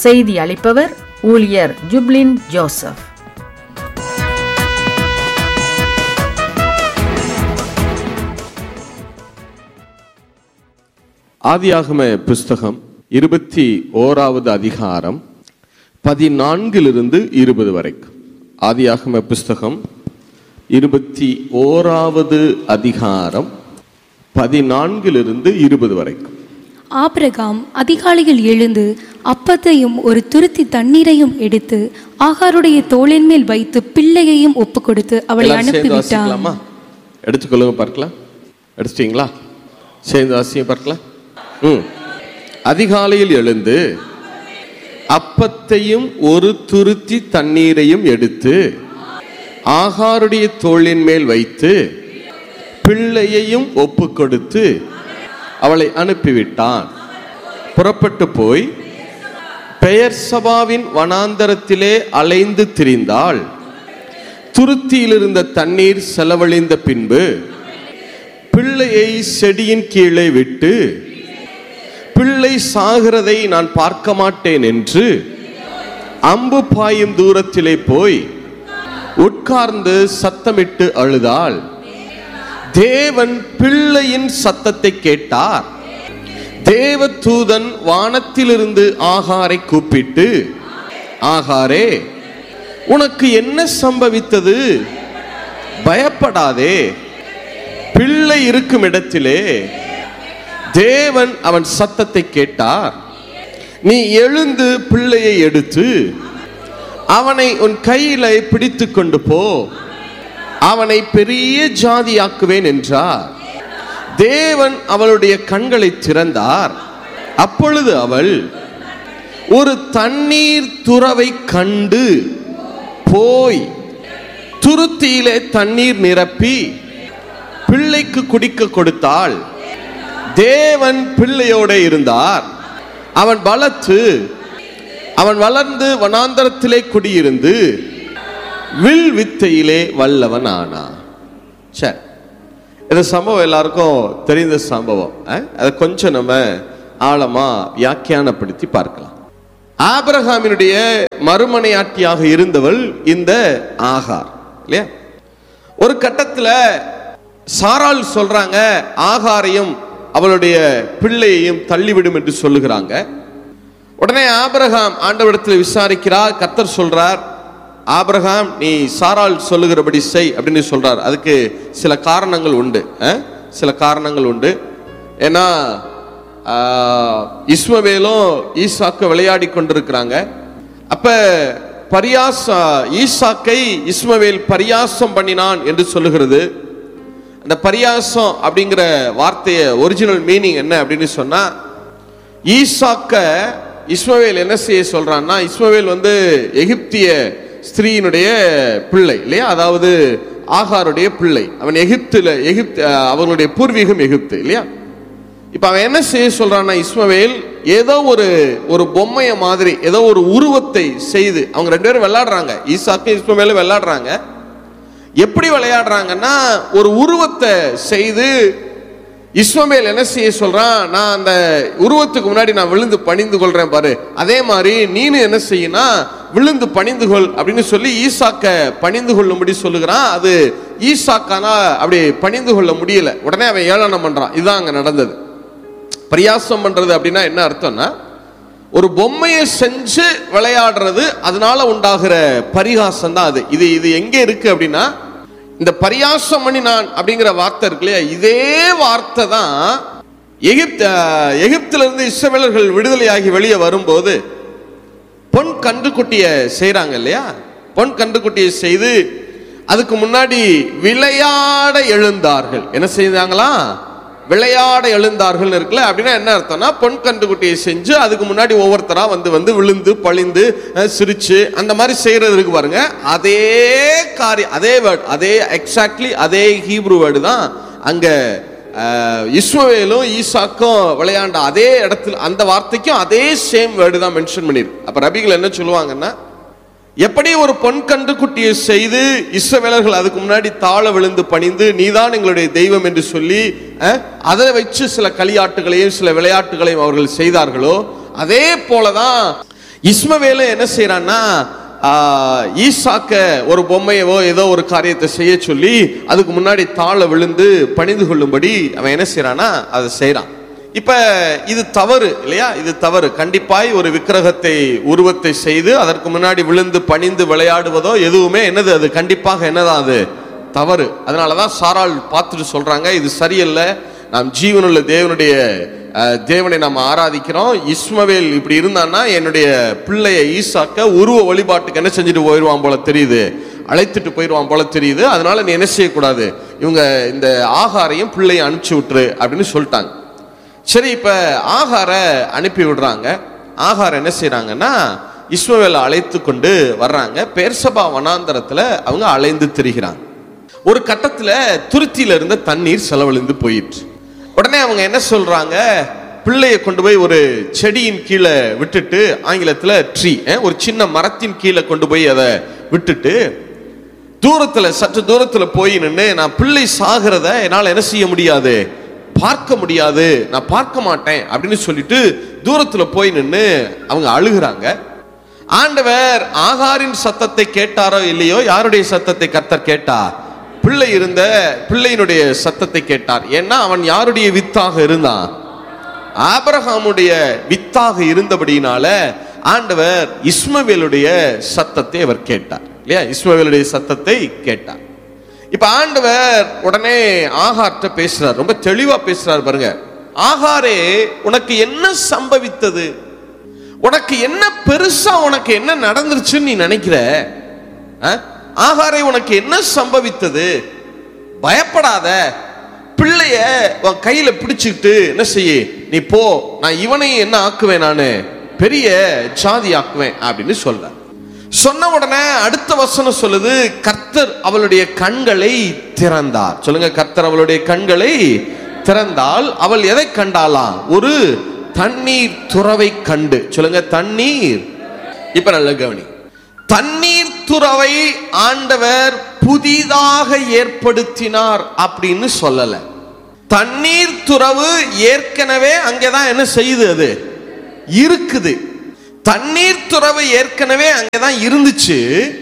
செய்தி அளிப்பவர் ஊழியர் ஜுப்லின் ஜோசப் ஆதியாகம புஸ்தகம் இருபத்தி ஓராவது அதிகாரம் பதினான்கிலிருந்து இருபது வரைக்கும் ஆதியாகம புஸ்தகம் இருபத்தி ஓராவது அதிகாரம் பதினான்கிலிருந்து இருபது வரைக்கும் ஆபிரகாம் அதிகாலையில் எழுந்து அப்பத்தையும் ஒரு துருத்தி தண்ணீரையும் எடுத்து ஆகாருடைய தோளின் மேல் வைத்து பிள்ளையையும் ஒப்புக் கொடுத்து அவளை எல்லாரும் சேர்ந்து அனுப்பிவிட்டான் வாசிக்கலாமா எடுத்துக்கொள்ளுங்க பார்க்கலாம் எடுத்துட்டீங்களா சேர்ந்து வாசிங்க பார்க்கலாம் ம் அதிகாலையில் எழுந்து அப்பத்தையும் ஒரு துருத்தி தண்ணீரையும் எடுத்து ஆகாருடைய தோளின் மேல் வைத்து பிள்ளையையும் ஒப்பு கொடுத்து அவளை அனுப்பிவிட்டான் புறப்பட்டு போய் பெயர் சபாவின் வனாந்தரத்திலே அலைந்து திரிந்தாள் துருத்தியில் இருந்த தண்ணீர் செலவழிந்த பின்பு பிள்ளையை செடியின் கீழே விட்டு பிள்ளை சாகிறதை நான் பார்க்க மாட்டேன் என்று அம்பு பாயும் தூரத்திலே போய் உட்கார்ந்து சத்தமிட்டு அழுதாள் தேவன் பிள்ளையின் சத்தத்தை கேட்டார் தேவ தூதன் வானத்திலிருந்து ஆகாரை கூப்பிட்டு ஆகாரே உனக்கு என்ன சம்பவித்தது பயப்படாதே பிள்ளை இருக்கும் இடத்திலே தேவன் அவன் சத்தத்தை கேட்டார் நீ எழுந்து பிள்ளையை எடுத்து அவனை உன் கையில பிடித்து கொண்டு போ அவனை பெரிய ஜாதியாக்குவேன் என்றார் தேவன் அவளுடைய கண்களை திறந்தார் அப்பொழுது அவள் ஒரு தண்ணீர் துறவை கண்டு போய் துருத்தியிலே தண்ணீர் நிரப்பி பிள்ளைக்கு குடிக்க கொடுத்தாள் தேவன் பிள்ளையோட இருந்தார் அவன் பலத்து அவன் வளர்ந்து வனாந்தரத்திலே குடியிருந்து வில் வித்தையிலே வல்லவன் ஆனா சரி இந்த சம்பவம் எல்லாருக்கும் தெரிந்த சம்பவம் அஹ்? அதை கொஞ்சம் நம்ம ஆழமா வியாக்கியானப்படுத்தி பார்க்கலாம் ஆபிரகாமினுடைய மறுமனையாட்டியாக இருந்தவள் இந்த ஆகார் இல்லையா ஒரு கட்டத்துல சாராள் சொல்றாங்க ஆகாரையும் அவளுடைய பிள்ளையையும் தள்ளிவிடும் என்று சொல்லுகிறாங்க உடனே ஆபிரகாம் ஆண்டவரிடத்தில் விசாரிக்கிறார் கர்த்தர் சொல்றார் ஆபிரகாம் நீ சாராள் சொல்லுகிறபடி செய் அப்படின்னு சொல்றார் அதுக்கு சில காரணங்கள் உண்டு அஹ்? சில காரணங்கள் உண்டு ஏன்னா ஆஹ், இஸ்மவேலும் ஈசாக்கு விளையாடி கொண்டிருக்கிறாங்க அப்ப பரியாச ஈசாக்கை இஸ்மவேல் பரியாசம் பண்ணினான் என்று சொல்லுகிறது அந்த பரியாசம் அப்படிங்கிற வார்த்தைய ஒரிஜினல் மீனிங் என்ன அப்படின்னு சொன்னா ஈசாக்க இஸ்மவேல் என்ன செய்ய சொல்றான்னா இஸ்மவேல் வந்து எகிப்திய ஸ்திரீயினுடைய பிள்ளை இல்லையா அதாவது ஆகாருடைய பிள்ளை அவன் எகிப்துல எகிப்து அஹ், அவர்களுடைய பூர்வீகம் எகிப்து இல்லையா இப்ப அவன் என்ன செய்ய சொல்றான்னா இஸ்மவேல் ஏதோ ஒரு ஒரு பொம்மைய மாதிரி ஏதோ ஒரு உருவத்தை செய்து அவங்க ரெண்டு பேரும் விளையாடுறாங்க ஈசாக்கும் இஸ்மவேலும் விளையாடுறாங்க எப்படி விளையாடுறாங்கன்னா ஒரு உருவத்தை செய்து இஸ்மவேல் என்ன செய்ய சொல்றான் நான் அந்த உருவத்துக்கு முன்னாடி நான் விழுந்து பணிந்து கொள்றேன் பாரு அதே மாதிரி நீனு என்ன செய்யினா விழுந்து பணிந்து கொள் அப்படின்னு சொல்லி ஈசாக்க பணிந்து கொள்ளும்படி சொல்லுகிறான் அது ஈசாக்கானா அப்படி பணிந்து கொள்ள முடியல உடனே அவன் ஏளனம் பண்றான் இதுதான் அங்க நடந்தது பரியாசம் பண்றது அப்படின்னா என்ன அர்த்தம்னா ஒரு பொம்மையை செஞ்சு விளையாடுறது அதனால உண்டாகிற பரிகாசம் தான் அது இது இது எங்க இருக்கு அப்படின்னா இந்த பரியாசம் பண்ணி நான் அப்படிங்கிற வார்த்தை இருக்கு இல்லையா இதே வார்த்தை தான் எகிப்த எகிப்திலிருந்து இருந்து இஸ்ரவேலர்கள் விடுதலையாகி வெளியே வரும்போது பொன் கன்றுக்குட்டியை செய்றாங்க இல்லையா பொன் கன்றுக்குட்டியை செய்து அதுக்கு முன்னாடி விளையாட எழுந்தார்கள் என்ன செய்தாங்களா விளையாட எழுந்தார்கள் இருக்குல்ல அப்படின்னா என்ன அர்த்தம்னா பொன் கன்றுக்குட்டியை செஞ்சு அதுக்கு முன்னாடி ஒவ்வொருத்தரா வந்து வந்து விழுந்து பழிந்து அஹ், சிரிச்சு அந்த மாதிரி செய்யறது இருக்கு பாருங்க அதே காரியம் அதே வேர்ட் அதே எக்ஸாக்ட்லி அதே ஹீப்ரு வேர்டு தான் அங்க அஹ், இஸ்மவேலும் ஈசாக்கும் விளையாண்ட அதே இடத்துல அந்த வார்த்தைக்கும் அதே சேம் வேர்டு தான் மென்ஷன் பண்ணியிருக்கு அப்ப ரபிகள் என்ன சொல்லுவாங்கன்னா எப்படி ஒரு பொன் கன்று குட்டியை செய்து இஸ்ரவேலர்கள் அதுக்கு முன்னாடி தாழ விழுந்து பணிந்து நீதான் எங்களுடைய தெய்வம் என்று சொல்லி அஹ், அதை வச்சு சில களியாட்டுகளையும் சில விளையாட்டுகளையும் அவர்கள் செய்தார்களோ அதே போலதான் இஸ்மவேல என்ன செய்யறான்னா ஆஹ், ஈசாக்க ஒரு பொம்மையவோ ஏதோ ஒரு காரியத்தை செய்ய சொல்லி அதுக்கு முன்னாடி தாழ விழுந்து பணிந்து கொள்ளும்படி அவன் என்ன செய்யறான்னா அதை செய்றான் இப்ப இது தவறு இல்லையா இது தவறு கண்டிப்பாய் ஒரு விக்கிரகத்தை உருவத்தை செய்து அதற்கு முன்னாடி விழுந்து பணிந்து விளையாடுவதோ எதுவுமே என்னது அது கண்டிப்பாக என்னதான் அது தவறு அதனாலதான் சாராள் பார்த்துட்டு சொல்றாங்க இது சரியில்ல நாம் ஜீவனுள்ள தேவனுடைய அஹ், தேவனை நாம் ஆராதிக்கிறோம் இஸ்மவேல் இப்படி இருந்தான்னா என்னுடைய பிள்ளைய ஈசாக்க உருவ வழிபாட்டுக்கு என்ன செஞ்சுட்டு போயிடுவான் போல தெரியுது அழைத்துட்டு போயிடுவான் போல தெரியுது அதனால நீ என்ன செய்யக்கூடாது இவங்க இந்த ஆகாரையும் பிள்ளைய அனுப்பிச்சு விட்டுரு அப்படின்னு சொல்லிட்டாங்க சரி இப்ப ஆகார அனுப்பி விடுறாங்க ஆகார் என்ன செய்றாங்கன்னா இஸ்மவேலை அழைத்து கொண்டு வர்றாங்க பெர்சபா வனாந்தரத்துல அவங்க அலைந்து திரிகிறாங்க ஒரு கட்டத்துல துருத்தியில இருந்த தண்ணீர் செலவழிந்து போயிற்று உடனே அவங்க என்ன சொல்றாங்க பிள்ளையை கொண்டு போய் ஒரு செடியின் கீழே விட்டுட்டு ஆங்கிலத்துல ட்ரீ ஒரு சின்ன மரத்தின் கீழே கொண்டு போய் அதை விட்டுட்டு தூரத்துல சற்று தூரத்துல போய் நின்று நான் பிள்ளை சாகிறத என்னால் என்ன செய்ய முடியாது பார்க்க முடியாது நான் பார்க்க மாட்டேன் அப்படின்னு சொல்லிட்டு தூரத்துல போய் நின்று அவங்க அழுகுறாங்க ஆண்டவர் ஆகாரின் சத்தத்தை கேட்டாரோ இல்லையோ யாருடைய சத்தத்தை கர்த்தர் கேட்டார் பிள்ளை இருந்த பிள்ளையினுடைய சத்தத்தை கேட்டார் ஏன்னா அவன் யாருடைய வித்தாக இருந்தான் ஆபிரகாமுடைய வித்தாக இருந்தபடியினால ஆண்டவர் இஸ்மவேலுடைய சத்தத்தை அவர் கேட்டார் இல்லையா இஸ்மவேலுடைய சத்தத்தை கேட்டார் இப்ப ஆண்டவர் உடனே ஆகார்ட்ட பேசுறார் ரொம்ப தெளிவா பேசுறார் பாருங்க ஆகாரே உனக்கு என்ன சம்பவித்தது உனக்கு என்ன பெருசா உனக்கு என்ன நடந்துருச்சுன்னு நீ நினைக்கிற ஆ? ஆகாரே உனக்கு என்ன சம்பவித்தது பயப்படாத பிள்ளைய உன் கையில பிடிச்சுக்கிட்டு என்ன செய்ய நீ போ நான் இவனையும் என்ன ஆக்குவேன் நானு பெரிய ஜாதி ஆக்குவேன் அப்படின்னு சொல்ற சொன்ன உடனே அடுத்த வசனம் சொல்லுது கர்த்தர் அவளுடைய கண்களை திறந்தார் சொல்லுங்க கர்த்தர் அவளுடைய கண்களை திறந்தால் அவள் எதை கண்டாலாம் ஒரு தண்ணீர் துறவை கண்டு சொல்லுங்க தண்ணீர் இப்ப நல்ல கவனி தண்ணீர் துறவை ஆண்டவர் புதிதாக ஏற்படுத்தினார் அப்படின்னு சொல்லல தண்ணீர் துறவு ஏற்கனவே அங்கேதான் என்ன செய்யுது அது இருக்குது தண்ணீர் துறவு ஏற்கனவே அங்கதான் இருந்துச்சு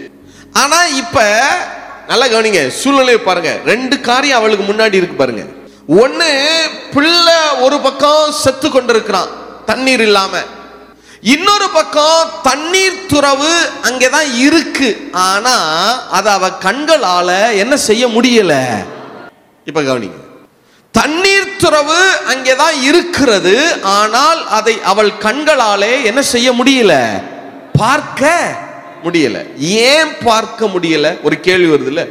ஆனா இப்ப நல்லா கவனிங்க சூழ்நிலையை பாருங்க ரெண்டு காரியம் அவளுக்கு முன்னாடி இருக்கு பாருங்க ஒண்ணு பிள்ளை ஒரு பக்கம் செத்து கொண்டிருக்கிறான் தண்ணீர் இல்லாம இன்னொரு பக்கம் தண்ணீர் துறவு அங்கேதான் இருக்கு ஆனா அதை அவ கண்களால என்ன செய்ய முடியல இப்ப கவனிங்க தண்ணீர் துறவு அங்கேதான் இருக்கிறது ஆனால் அதை அவள் கண்களாலே என்ன செய்ய முடியல பார்க்க முடியல ஏன் பார்க்க முடியல ஒரு கேள்வி வருது இல்ல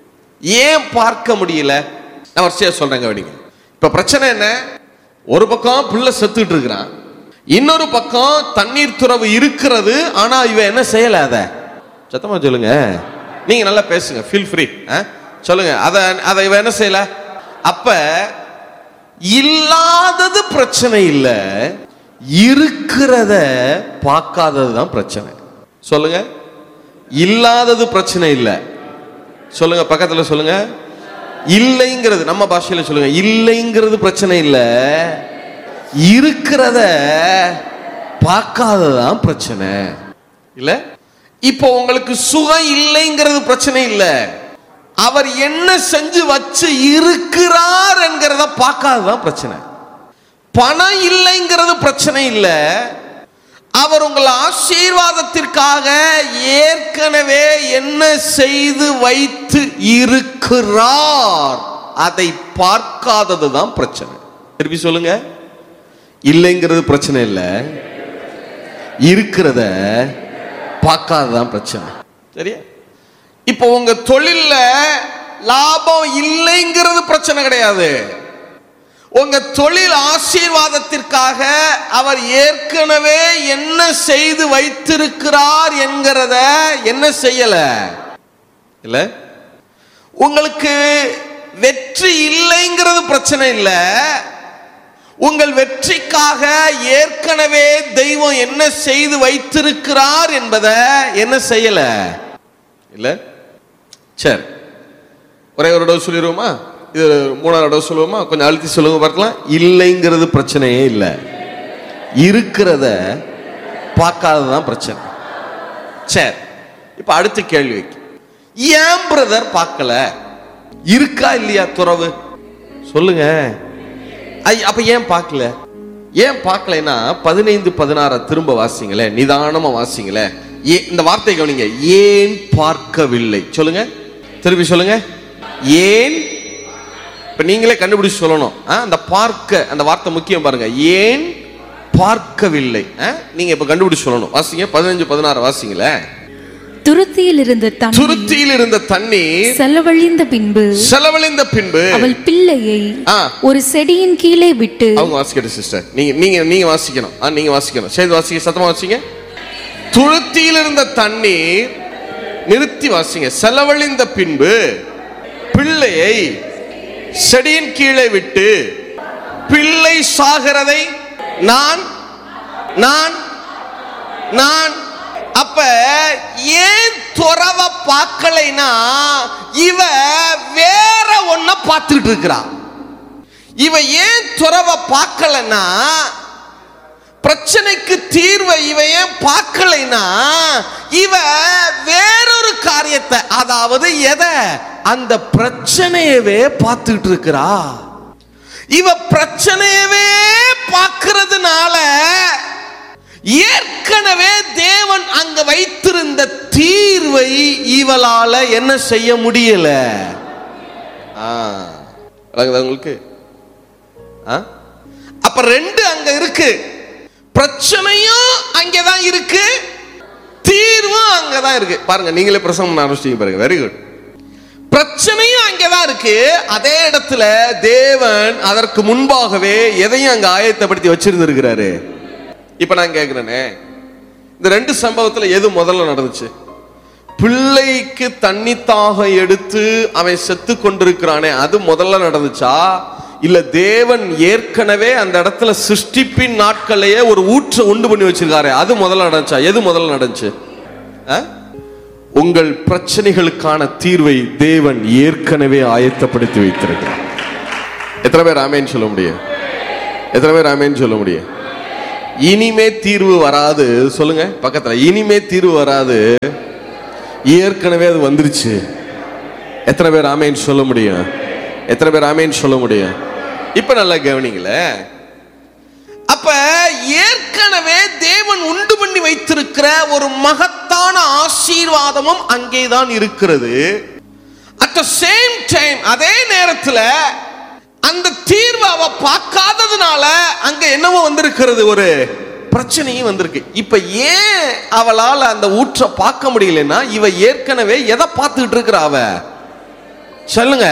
ஏன் பார்க்க முடியல நான் வரிசையா சொல்றேங்க கவனிங்க இப்ப பிரச்சனை என்ன ஒரு பக்கம் புள்ள செத்துட்டு இருக்கிறான் இன்னொரு பக்கம் தண்ணீர் துறவு இருக்கிறது ஆனா இவ என்ன செய்யல அத சத்தமா சொல்லுங்க நீங்க நல்லா பேசுங்க ஃபீல் ஃப்ரீ சொல்லுங்க அத அதை இவ என்ன செய்யல அப்ப இல்லாதது பிரச்சனை இல்ல இருக்கிறத பார்க்காதது தான் பிரச்சனை சொல்லுங்க இல்லாதது பிரச்சனை இல்ல சொல்லுங்க பக்கத்துல சொல்லுங்க இல்லைங்கிறது நம்ம பாஷையில சொல்லுங்க இல்லைங்கிறது பிரச்சனை இல்ல இருக்கிறத பார்க்காததான் பிரச்சனை இல்ல இப்போ உங்களுக்கு சுகம் இல்லைங்கிறது பிரச்சனை இல்ல அவர் என்ன செஞ்சு வச்சு இருக்கிறார் என்கிறத பார்க்காததான் பிரச்சனை பணம் இல்லைங்கிறது பிரச்சனை இல்ல அவர் உங்கள் ஆசீர்வாதத்திற்காக ஏற்கனவே என்ன செய்து வைத்து இருக்கிறார் அதை பார்க்காதது தான் பிரச்சனை திருப்பி சொல்லுங்க இல்லைங்கிறது பிரச்சனை இல்லை இருக்கிறத பார்க்காததான் பிரச்சனை சரியா இப்போ உங்க தொழில்ல லாபம் இல்லைங்கிறது பிரச்சனை கிடையாது உங்க தொழில் ஆசீர்வாதத்திற்காக அவர் ஏற்கனவே என்ன செய்து வைத்திருக்கிறார் என்கிறத என்ன செய்யல இல்ல உங்களுக்கு வெற்றி இல்லைங்கிறது பிரச்சனை இல்லை உங்கள் வெற்றிக்காக ஏற்கனவே தெய்வம் என்ன செய்து வைத்திருக்கிறார் என்பதை என்ன செய்யல இல்ல சரி ஒரே ஒரு டோஸ் சொல்லிடுவோமா இது மூணாவது டோஸ் சொல்லுவோமா கொஞ்சம் அழுத்தி சொல்லுங்க பார்க்கலாம் இல்லைங்கிறது பிரச்சனையே இல்லை இருக்கிறத பார்க்காததான் பிரச்சனை சரி இப்ப அடுத்த கேள்வி வைக்க ஏன் பிரதர் பார்க்கல இருக்கா இல்லையா துறவு சொல்லுங்க ஐ, அப்ப ஏன் பார்க்கல ஏன் பார்க்கலைன்னா பதினைந்து பதினாற திரும்ப வாசிங்களே நிதானமா வாசிங்களே ஏ இந்த வார்த்தை கவனிங்க ஏன் பார்க்கவில்லை சொல்லுங்க திருப்பி சொல்லுங்க ஏன் இப்ப நீங்களே கண்டுபிடிச்சு சொல்லணும் ஆ, அந்த பார்க்க அந்த வார்த்தை முக்கியம் பாருங்க ஏன் பார்க்கவில்லை ஆ? நீங்க இப்ப கண்டுபிடிச்சு சொல்லணும் வாசிங்க பதினஞ்சு பதினாறு வாசிங்களே துருத்தியில் இருந்த தண்ணீர் துருத்தியில் இருந்த தண்ணீர் செலவழிந்த பின்பு செலவழிந்த பின்பு அவள் பிள்ளையை ஆ. ஒரு செடியின் கீழே விட்டு அவங்க வாசிக்கட்டும் சிஸ்டர் நீங்க நீங்க நீங்க வாசிக்கணும் ஆ, நீங்க வாசிக்கணும் செய்து வாசிக்க சத்தமா வாசிங்க துருத்தியில் இருந்த தண்ணீர் நிறுத்தி வாசிங்க செலவழிந்த பின்பு பிள்ளையை செடியின் கீழே விட்டு பிள்ளை சாகிறதை நான் நான் நான் அப்ப ஏன் துறவ பார்க்கலைன்னா இவ வேற ஒன்ன பார்த்துட்டு இருக்கிறா இவ ஏன் துறவ பார்க்கலன்னா பிரச்சனைக்கு தீர்வை இவ ஏன் பார்க்கலைன்னா இவ வேறொரு காரியத்தை அதாவது எதை அந்த பிரச்சனையவே பார்த்துட்டு இருக்கிறா இவ பிரச்சனையவே பார்க்கிறதுனால ஏற்கனவே தேவன் அங்க வைத்திருந்த தீர்வை இவளால என்ன செய்ய முடியல ஆ, விளங்குதா உங்களுக்கு ஆ? அப்ப ரெண்டு அங்க இருக்கு பிரச்சனையும் அங்கதான் இருக்கு தீர்வும் அங்கதான் இருக்கு பாருங்க நீங்களே பிரசங்கம் ஆரம்பிச்சிட்டீங்க பாருங்க வெரி குட் பிரச்சனையும் அங்கதான் இருக்கு அதே இடத்துல தேவன் அதற்கு முன்பாகவே எதையும் அங்க ஆயத்தப்படுத்தி வச்சிருந்திருக்கிறாரு இப்ப நான் கேக்குறேனே இந்த ரெண்டு சம்பவத்துல எது முதல்ல நடந்துச்சு பிள்ளைக்கு தண்ணி தாகம் எடுத்து அவன் செத்து கொண்டிருக்கிறானே அது முதல்ல நடந்துச்சா இல்ல தேவன் ஏற்கனவே அந்த இடத்துல சிருஷ்டிப்பின் நாட்களையே ஒரு ஊற்றை உண்டு பண்ணி வச்சிருக்காரு அது முதல்ல நடந்துச்சா எது முதல்ல நடந்துச்சு ஆ? உங்கள் பிரச்சனைகளுக்கான தீர்வை தேவன் ஏற்கனவே ஆயத்தப்படுத்தி வைத்திருக்கிறார் எத்தனை பேர் ஆமேன்னு சொல்ல முடியும் எத்தனை பேர் ஆமேன்னு சொல்ல முடியும் இனிமே தீர்வு வராது சொல்லுங்க பக்கத்துல இனிமே தீர்வு வராது ஏற்கனவே அது வந்துருச்சு எத்தனை பேர் ஆமேன்னு சொல்ல முடியும் எத்தனை பேர் ஆமேன்னு சொல்ல முடியும் இப்ப நல்லா கவனிங்களே அப்ப ஏற்கனவே தேவன் உண்டு பண்ணி வைத்திருக்கிற ஒரு மகத்தான ஆசீர்வாதமும் அங்கேதான் இருக்கிறது அட் த சேம் டைம் அதே நேரத்துல அந்த தீர்வை அவ பார்க்காததுனால அங்க என்னவோ வந்திருக்கிறது ஒரு பிரச்சனையும் வந்திருக்கு இப்ப ஏன் அவளால அந்த ஊற்றை பார்க்க முடியலன்னா இவ ஏற்கனவே எதை பார்த்துக்கிட்டு இருக்கிற அவ சொல்லுங்க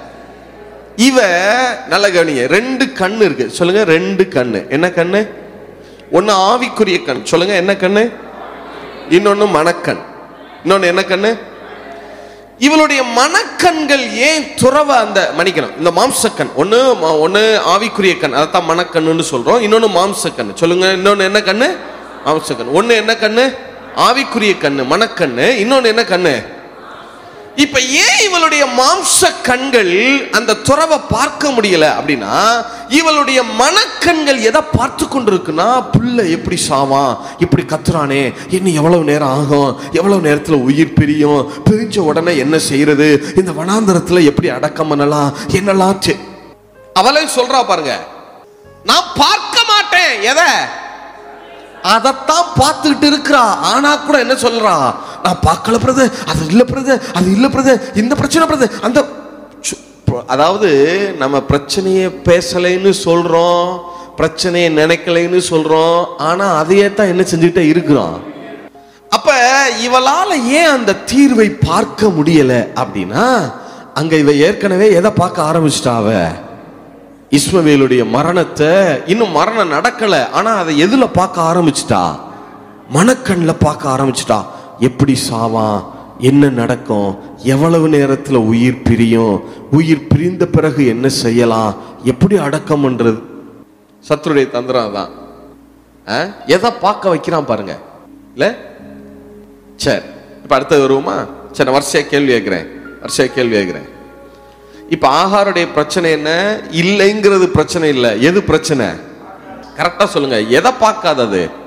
இவ நல்ல கவனிங்க ரெண்டு கண்ணு இருக்கு சொல்லுங்க ரெண்டு கண்ணு என்ன கண்ணு ஒன்னு ஆவிக்குரிய கண் சொல்லுங்க என்ன கண்ணு இன்னொன்னு மனக்கண் இன்னொன்னு என்ன கண்ணு இவளுடைய மனக்கண்கள் ஏன் துறவ அந்த மன்னிக்கணும் இந்த மாம்சக்கண் ஒண்ணு ம- ஒண்ணு ஆவிக்குரிய கண் அதைத்தான் மனக்கண்ணுன்னு சொல்றோம் இன்னொன்னு மாம்சக்கண் சொல்லுங்க இன்னொன்னு என்ன கண்ணு மாம்சக்கண் ஒண்ணு என்ன கண்ணு ஆவிக்குரிய கண்ணு மனக்கண்ணு இன்னொன்னு என்ன கண்ணு இப்ப ஏன் இவளுடைய மாம்ச கண்கள் அந்த துறவை பார்க்க முடியல அப்படின்னா இவளுடைய மனக்கண்கள் எதை பார்த்து கொண்டிருக்குன்னா புள்ள எப்படி சாவான் இப்படி கத்துறானே இன்னும் எவ்வளவு நேரம் ஆகும் எவ்வளவு நேரத்துல உயிர் பிரியும் பிரிஞ்ச உடனே என்ன செய்யறது இந்த வனாந்தரத்துல எப்படி அடக்கம் பண்ணலாம் என்னெல்லாம் செ- அவளே சொல்றா பாருங்க நான் பார்க்க மாட்டேன் எதை அதைத்தான் பார்த்துக்கிட்டு இருக்கிறா ஆனா கூட என்ன சொல்றா நான் பார்க்கல பிரது அது இல்ல பிரது அது இல்ல பிரது இந்த பிரச்சனை பிரது அந்த சு- ப- அதாவது நம்ம பிரச்சனையை பேசலைன்னு சொல்றோம் பிரச்சனையை நினைக்கலைன்னு சொல்றோம் ஆனா அதையே தான் என்ன செஞ்சுக்கிட்டே இருக்கிறோம் அப்ப இவளால ஏன் அந்த தீர்வை பார்க்க முடியல அப்படின்னா அங்க இவ ஏற்கனவே எதை பார்க்க ஆரம்பிச்சிட்டா அவ இஸ்மவேலுடைய மரணத்தை இன்னும் மரணம் நடக்கல ஆனா அதை எதுல பார்க்க ஆரம்பிச்சிட்டா மனக்கண்ல பார்க்க ஆரம்பிச்சிட்டா எப்படி சாவான் என்ன நடக்கும் எவ்வளவு நேரத்துல உயிர் பிரியும் உயிர் பிரிந்த பிறகு என்ன செய்யலாம் எப்படி அடக்கம் பண்றது சத்துருடைய தந்திரம் தான் ஆ? எதை பார்க்க வைக்கிறான் பாருங்க இல்ல சரி இப்ப அடுத்தது வருவோமா சரி நான் வரிசையா கேள்வி கேட்கிறேன் வரிசையா கேள்வி கேட்கிறேன் இப்ப ஆகாருடைய பிரச்சனை என்ன இல்லைங்கிறது பிரச்சனை இல்லை எது பிரச்சனை கரெக்டா சொல்லுங்க எதை பார்க்காதது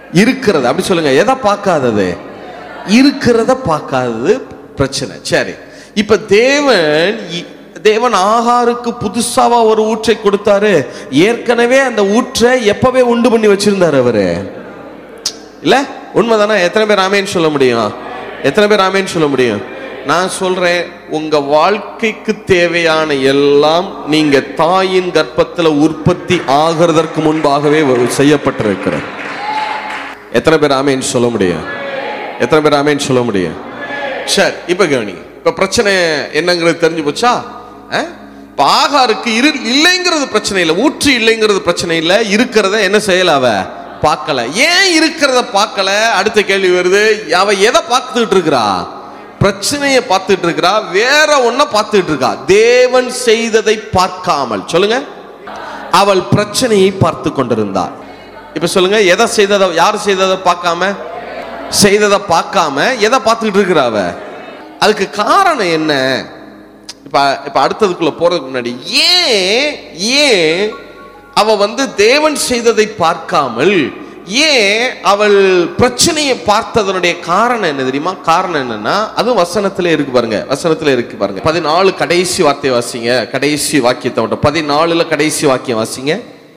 இருக்கிறது அப்படி சொல்லுங்க எதை பார்க்காதது இருக்கிறத பார்க்காதது பிரச்சனை சரி இப்ப தேவன் இ- தேவன் ஆகாருக்கு புதுசாவா ஒரு ஊற்றை கொடுத்தாரு ஏற்கனவே அந்த ஊற்றை எப்பவே உண்டு பண்ணி வச்சிருந்தாரு அவரு இல்ல உண்மைதானே எத்தனை பேர் ஆமேன்னு சொல்ல முடியும் எத்தனை பேர் ஆமேன்னு சொல்ல முடியும் நான் சொல்றேன் உங்க வாழ்க்கைக்கு தேவையான எல்லாம் நீங்க தாயின் கர்ப்பத்துல உற்பத்தி ஆகிறதற்கு முன்பாகவே செய்யப்பட்டிருக்கிறது எத்தனை பேர் ஆமேன்னு சொல்ல முடியும் எத்தனை பேர் ஆமேன்னு சொல்ல முடியும் சரி இப்ப கவனி இப்ப பிரச்சனை என்னங்கிறது தெரிஞ்சு போச்சா அஹ்? இப்ப ஆகாருக்கு இரு இல்லைங்கிறது பிரச்சனை இல்லை ஊற்று இல்லைங்கிறது பிரச்சனை இல்லை இருக்கிறத என்ன செய்யல அவ பார்க்கல ஏன் இருக்கிறத பார்க்கல அடுத்த கேள்வி வருது அவ எதை பார்த்துட்டு இருக்கிறா பிரச்சனையை பார்த்துட்டு இருக்கிறா வேற ஒன்ன பார்த்துட்டு இருக்கா தேவன் செய்ததை பார்க்காமல் சொல்லுங்க அவள் பிரச்சனையை பார்த்து கொண்டிருந்தாள் இப்ப சொல்லுங்க எதை செய்ததை யார் செய்ததை பார்க்காம செய்ததை பார்க்காம எதை பார்த்துக்கிட்டு இருக்கிற அவ அதுக்கு காரணம் என்ன இப்ப இப்ப அடுத்ததுக்குள்ள போறதுக்கு முன்னாடி ஏன் ஏன் அவ வந்து தேவன் செய்ததை பார்க்காமல் ஏன் அவள் பிரச்சனையை பார்த்ததனுடைய காரணம் என்ன தெரியுமா காரணம் என்னன்னா அதுவும் வசனத்துல இருக்கு பாருங்க வசனத்துல இருக்கு பாருங்க பதினாலு கடைசி வார்த்தை வாசிங்க கடைசி வாக்கியத்தை மட்டும் பதினாலுல கடைசி வாக்கியம் வாசிங்க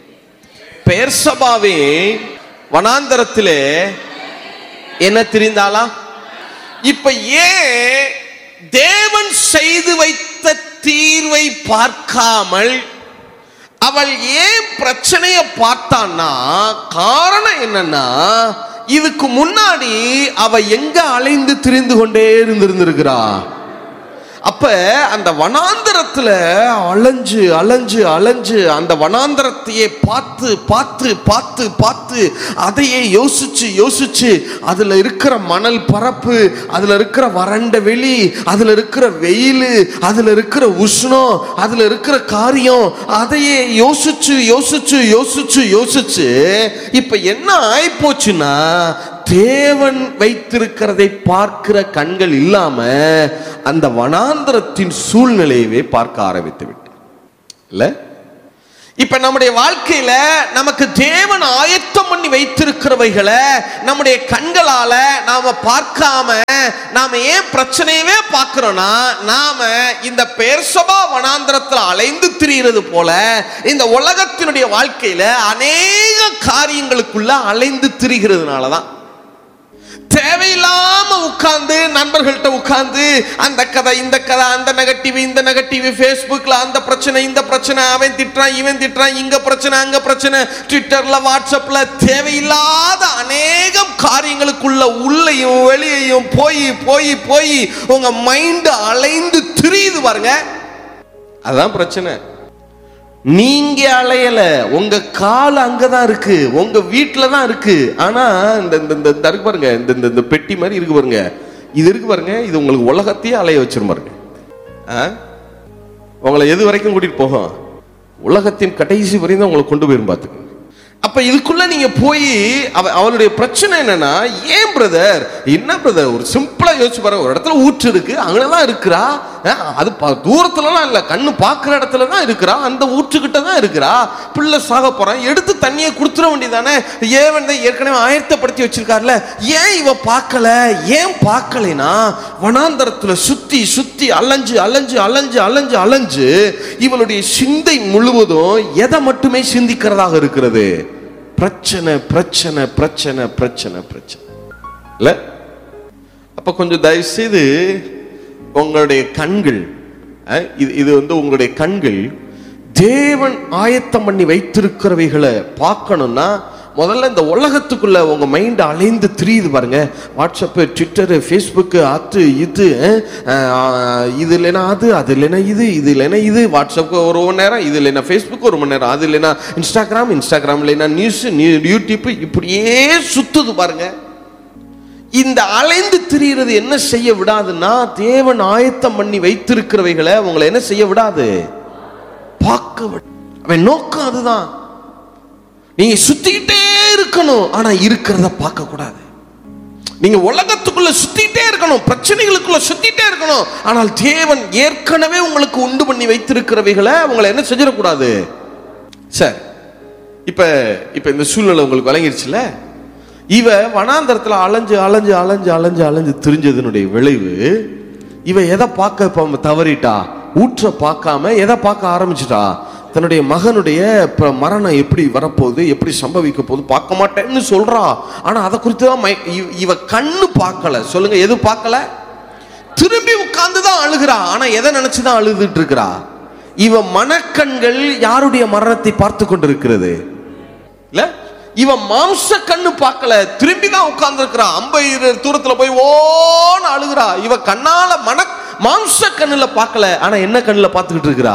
பெயர்சபாவே வனாந்தரத்திலே என்ன தெரிந்தாளா இப்ப ஏன் தேவன் செய்து வைத்த தீர்வை பார்க்காமல் அவள் ஏன் பிரச்சனைய பார்த்தான்னா காரணம் என்னன்னா இதுக்கு முன்னாடி அவ எங்க அலைந்து திரிந்து கொண்டே இருந்திருந்திருக்கிறா அப்ப அந்த வனாந்தரத்துல அலைஞ்சு அலைஞ்சு அலைஞ்சு அந்த வனாந்தரத்தையே பார்த்து பார்த்து பார்த்து பார்த்து அதையே யோசிச்சு யோசிச்சு அதுல இருக்கிற மணல் பரப்பு அதுல இருக்கிற வறண்ட வெளி அதுல இருக்கிற வெயில் அதுல இருக்கிற உஷ்ணம் அதுல இருக்கிற காரியம் அதையே யோசிச்சு யோசிச்சு யோசிச்சு யோசிச்சு இப்ப என்ன ஆயிப்போச்சுன்னா தேவன் வைத்திருக்கிறதை பார்க்கிற கண்கள் இல்லாம அந்த வனாந்தரத்தின் சூழ்நிலையவே பார்க்க ஆரம்பித்து விட்டு இல்ல இப்ப நம்முடைய வாழ்க்கையில நமக்கு தேவன் ஆயத்தம் பண்ணி வைத்திருக்கிறவைகளை நம்முடைய கண்களால நாம பார்க்காம நாம ஏன் பிரச்சனையவே பார்க்கிறோம்னா நாம இந்த பெயர்சபா வனாந்திரத்துல அலைந்து திரிகிறது போல இந்த உலகத்தினுடைய வாழ்க்கையில அநேக காரியங்களுக்குள்ள அலைந்து திரிகிறதுனால தான் தேவையில்லாம உட்கார்ந்து நண்பர்கள்ட்ட உட்கார்ந்து அந்த கதை இந்த கதை அந்த நெகட்டிவ் இந்த நெகட்டிவ் ஃபேஸ்புக்ல அந்த பிரச்சனை இந்த பிரச்சனை அவன் திட்டுறான் இவன் திட்டுறான் இங்க பிரச்சனை அங்க பிரச்சனை ட்விட்டர்ல வாட்ஸ்அப்ல தேவையில்லாத அநேகம் காரியங்களுக்குள்ள உள்ளேயும் வெளியையும் போய் போய் போய் உங்க மைண்ட் அலைந்து திரியுது பாருங்க அதான் பிரச்சனை நீங்க அலையல உங்க கால் அங்கதான் இருக்கு உங்க வீட்டுல தான் இருக்கு ஆனா இந்த இந்த இந்த இந்த இருக்கு பாருங்க இந்த இந்த இந்த பெட்டி மாதிரி இருக்கு பாருங்க இது இருக்கு பாருங்க இது உங்களுக்கு உலகத்தையே அலைய வச்சிரும் பாருங்க ஆ? உங்களை எது வரைக்கும் கூட்டிட்டு போகும் உலகத்தின் கடைசி வரையும் தான் உங்களை கொண்டு போயிரும் பார்த்துக்க அப்ப இதுக்குள்ள நீங்க போய் அவ அவனுடைய பிரச்சனை என்னன்னா ஏன் பிரதர் என்ன பிரதர் ஒரு சிம்பிளா யோசிச்சு பாருங்க ஒரு இடத்துல ஊற்று இருக்கு அங்கதான் இருக்கிறா அஹ், அது ப- தூரத்துலலாம் இல்ல கண்ணு பார்க்குற இடத்துல தான் இருக்கிறா அந்த ஊற்றுக்கிட்ட தான் இருக்கிறா பிள்ளை சாக போறான் எடுத்து தண்ணியை கொடுத்துட வேண்டியதானே ஏன் வந்து ஏற்கனவே ஆயத்தப்படுத்தி வச்சிருக்காருல ஏன் இவ பார்க்கல ஏன் பார்க்கலைனா வனாந்தரத்துல சுத்தி சுத்தி அலைஞ்சு அலைஞ்சு அலைஞ்சு அலைஞ்சு அலைஞ்சு இவளுடைய சிந்தை முழுவதும் எதை மட்டுமே சிந்திக்கிறதாக இருக்கிறது பிரச்சனை பிரச்சனை பிரச்சனை பிரச்சனை பிரச்சனை இல்ல அப்ப கொஞ்சம் தயவு செய்து உங்களுடைய கண்கள் அஹ், இது இது வந்து உங்களுடைய கண்கள் தேவன் ஆயத்தம் பண்ணி வைத்திருக்கிறவைகளை பார்க்கணும்னா முதல்ல இந்த உலகத்துக்குள்ள உங்க மைண்ட் அலைந்து திரியுது பாருங்க வாட்ஸ்அப்பு ட்விட்டரு ஃபேஸ்புக்கு அது இது அஹ், இது இல்லைன்னா அது அது இல்லைன்னா இது இது இல்லைன்னா இது வாட்ஸ்அப்புக்கு ஒரு மணி நேரம் இது இல்லைன்னா ஃபேஸ்புக் ஒரு மணி நேரம் அது இல்லைன்னா இன்ஸ்டாகிராம் இன்ஸ்டாகிராம் இல்லைன்னா நியூஸ் யூடியூப் இப்படியே சுத்துது பாருங்க இந்த அலைந்து திரியிறது என்ன செய்ய விடாதுன்னா தேவன் ஆயத்தம் பண்ணி வைத்திருக்கிறவைகளை உங்களை என்ன செய்ய விடாது பார்க்க விட அவன் நோக்கம் அதுதான் நீங்க சுத்திக்கிட்டே இருக்கணும் ஆனா இருக்கிறத பார்க்க கூடாது நீங்க உலகத்துக்குள்ள சுத்திட்டே இருக்கணும் பிரச்சனைகளுக்குள்ள சுத்திட்டே இருக்கணும் ஆனால் தேவன் ஏற்கனவே உங்களுக்கு உண்டு பண்ணி வைத்திருக்கிறவைகளை உங்களை என்ன செஞ்சிடக்கூடாது சரி இப்ப இப்ப இந்த சூழ்நிலை உங்களுக்கு விளங்கிருச்சுல இவ வனாந்தரத்துல அலைஞ்சு அலைஞ்சு அலைஞ்சு அலைஞ்சு அலைஞ்சு திரிஞ்சதனுடைய விளைவு இவ எதை பார்க்க இப்ப தவறிட்டா ஊற்ற பார்க்காம எதை பார்க்க ஆரம்பிச்சிட்டா தன்னுடைய மகனுடைய இப்ப மரணம் எப்படி வரப்போகுது எப்படி சம்பவிக்க போகுது பார்க்க மாட்டேன்னு சொல்றா ஆனா அதை குறித்து தான் மை- இவ- இவ கண்ணு பார்க்கல சொல்லுங்க எது பார்க்கல திரும்பி உட்கார்ந்து தான் அழுகிறா ஆனா எதை நினைச்சு தான் அழுதுட்டு இருக்கிறா இவ மனக்கண்கள் யாருடைய மரணத்தை பார்த்து கொண்டிருக்கிறது இல்ல இவ மாம்ச கண்ணு பார்க்கல திரும்பி தான் உட்கார்ந்து இருக்கிறா ஐம்பது தூரத்துல போய் ஓன்னு அழுகிறா இவ கண்ணால மன மாம்ச கண்ணுல பார்க்கல ஆனா என்ன கண்ணுல பார்த்துக்கிட்டு இருக்கிறா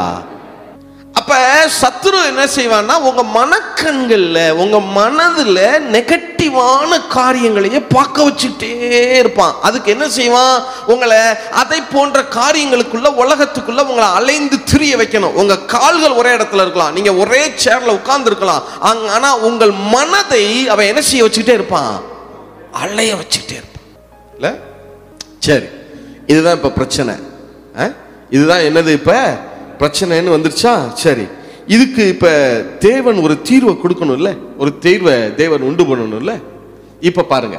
அப்ப சத்துரு என்ன செய்வான்னா உங்க மனக்கண்கள்ல உங்க மனதுல நெகட்டிவான காரியங்களையே பார்க்க வச்சுட்டே இருப்பான் அதுக்கு என்ன செய்வான் உங்களை அதை போன்ற காரியங்களுக்குள்ள உலகத்துக்குள்ள உங்களை அலைந்து திரிய வைக்கணும் உங்க கால்கள் ஒரே இடத்துல இருக்கலாம் நீங்க ஒரே சேர்ல உட்கார்ந்து இருக்கலாம் அங்க- ஆனா உங்கள் மனதை அவன் என்ன செய்ய வச்சுக்கிட்டே இருப்பான் அலைய வச்சுக்கிட்டே இருப்பான் இல்ல சரி இதுதான் இப்ப பிரச்சனை அஹ்? இதுதான் என்னது இப்ப பிரச்சனைன்னு வந்துருச்சா சரி இதுக்கு இப்ப தேவன் ஒரு தீர்வை கொடுக்கணும்ல ஒரு தீர்வை தேவன் உண்டு பண்ணணும்ல இப்ப பாருங்க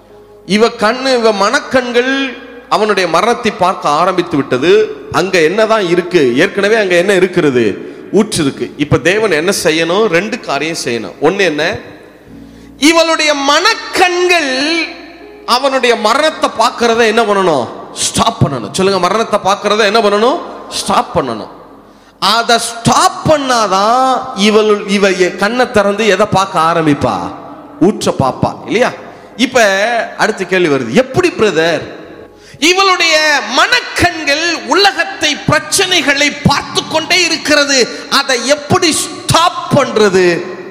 இவ கண்ணு இவ மனக்கண்கள் அவனுடைய மரணத்தை பார்க்க ஆரம்பித்து விட்டது அங்க என்னதான் இருக்கு ஏற்கனவே அங்க என்ன இருக்கிறது ஊற்று இருக்கு இப்ப தேவன் என்ன செய்யணும் ரெண்டு காரியம் செய்யணும் ஒண்ணு என்ன இவளுடைய மனக்கண்கள் அவனுடைய மரணத்தை பார்க்கறத என்ன பண்ணணும் ஸ்டாப் பண்ணணும் சொல்லுங்க மரணத்தை பார்க்கறத என்ன பண்ணணும் ஸ்டாப் பண்ணணும் அதை ஸ்டாப் பண்ணாதான் இவள் இவ எ- கண்ணை திறந்து எதை பார்க்க ஆரம்பிப்பா ஊற்ற பாப்பா இல்லையா இப்ப அடுத்த கேள்வி வருது எப்படி பிரதர் இவளுடைய மனக்கண்கள் உலகத்தை பிரச்சனைகளை பார்த்து கொண்டே இருக்கிறது அதை எப்படி ஸ்டாப் பண்றது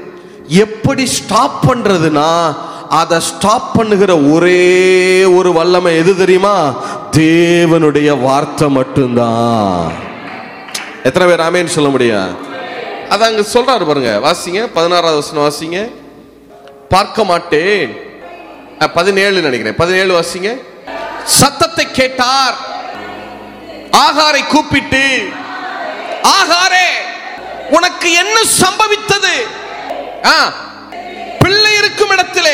எப்படி ஸ்டாப் பண்றதுனா அதை ஸ்டாப் பண்ணுகிற ஒரே ஒரு வல்லமை எது தெரியுமா தேவனுடைய வார்த்தை மட்டும்தான் எத்தனை பேர் ஆமேன்னு சொல்ல முடியும் அது அங்க சொல்றாரு பாருங்க வாசிங்க பதினாறாவது வசனம் வாசிங்க பார்க்க மாட்டேன் அஹ், பதினேழு நினைக்கிறேன் பதினேழு வாசிங்க சத்தத்தை கேட்டார் ஆகாரை கூப்பிட்டு ஆகாரே உனக்கு என்ன சம்பவித்தது ஆ, பிள்ளை இருக்கும் இடத்திலே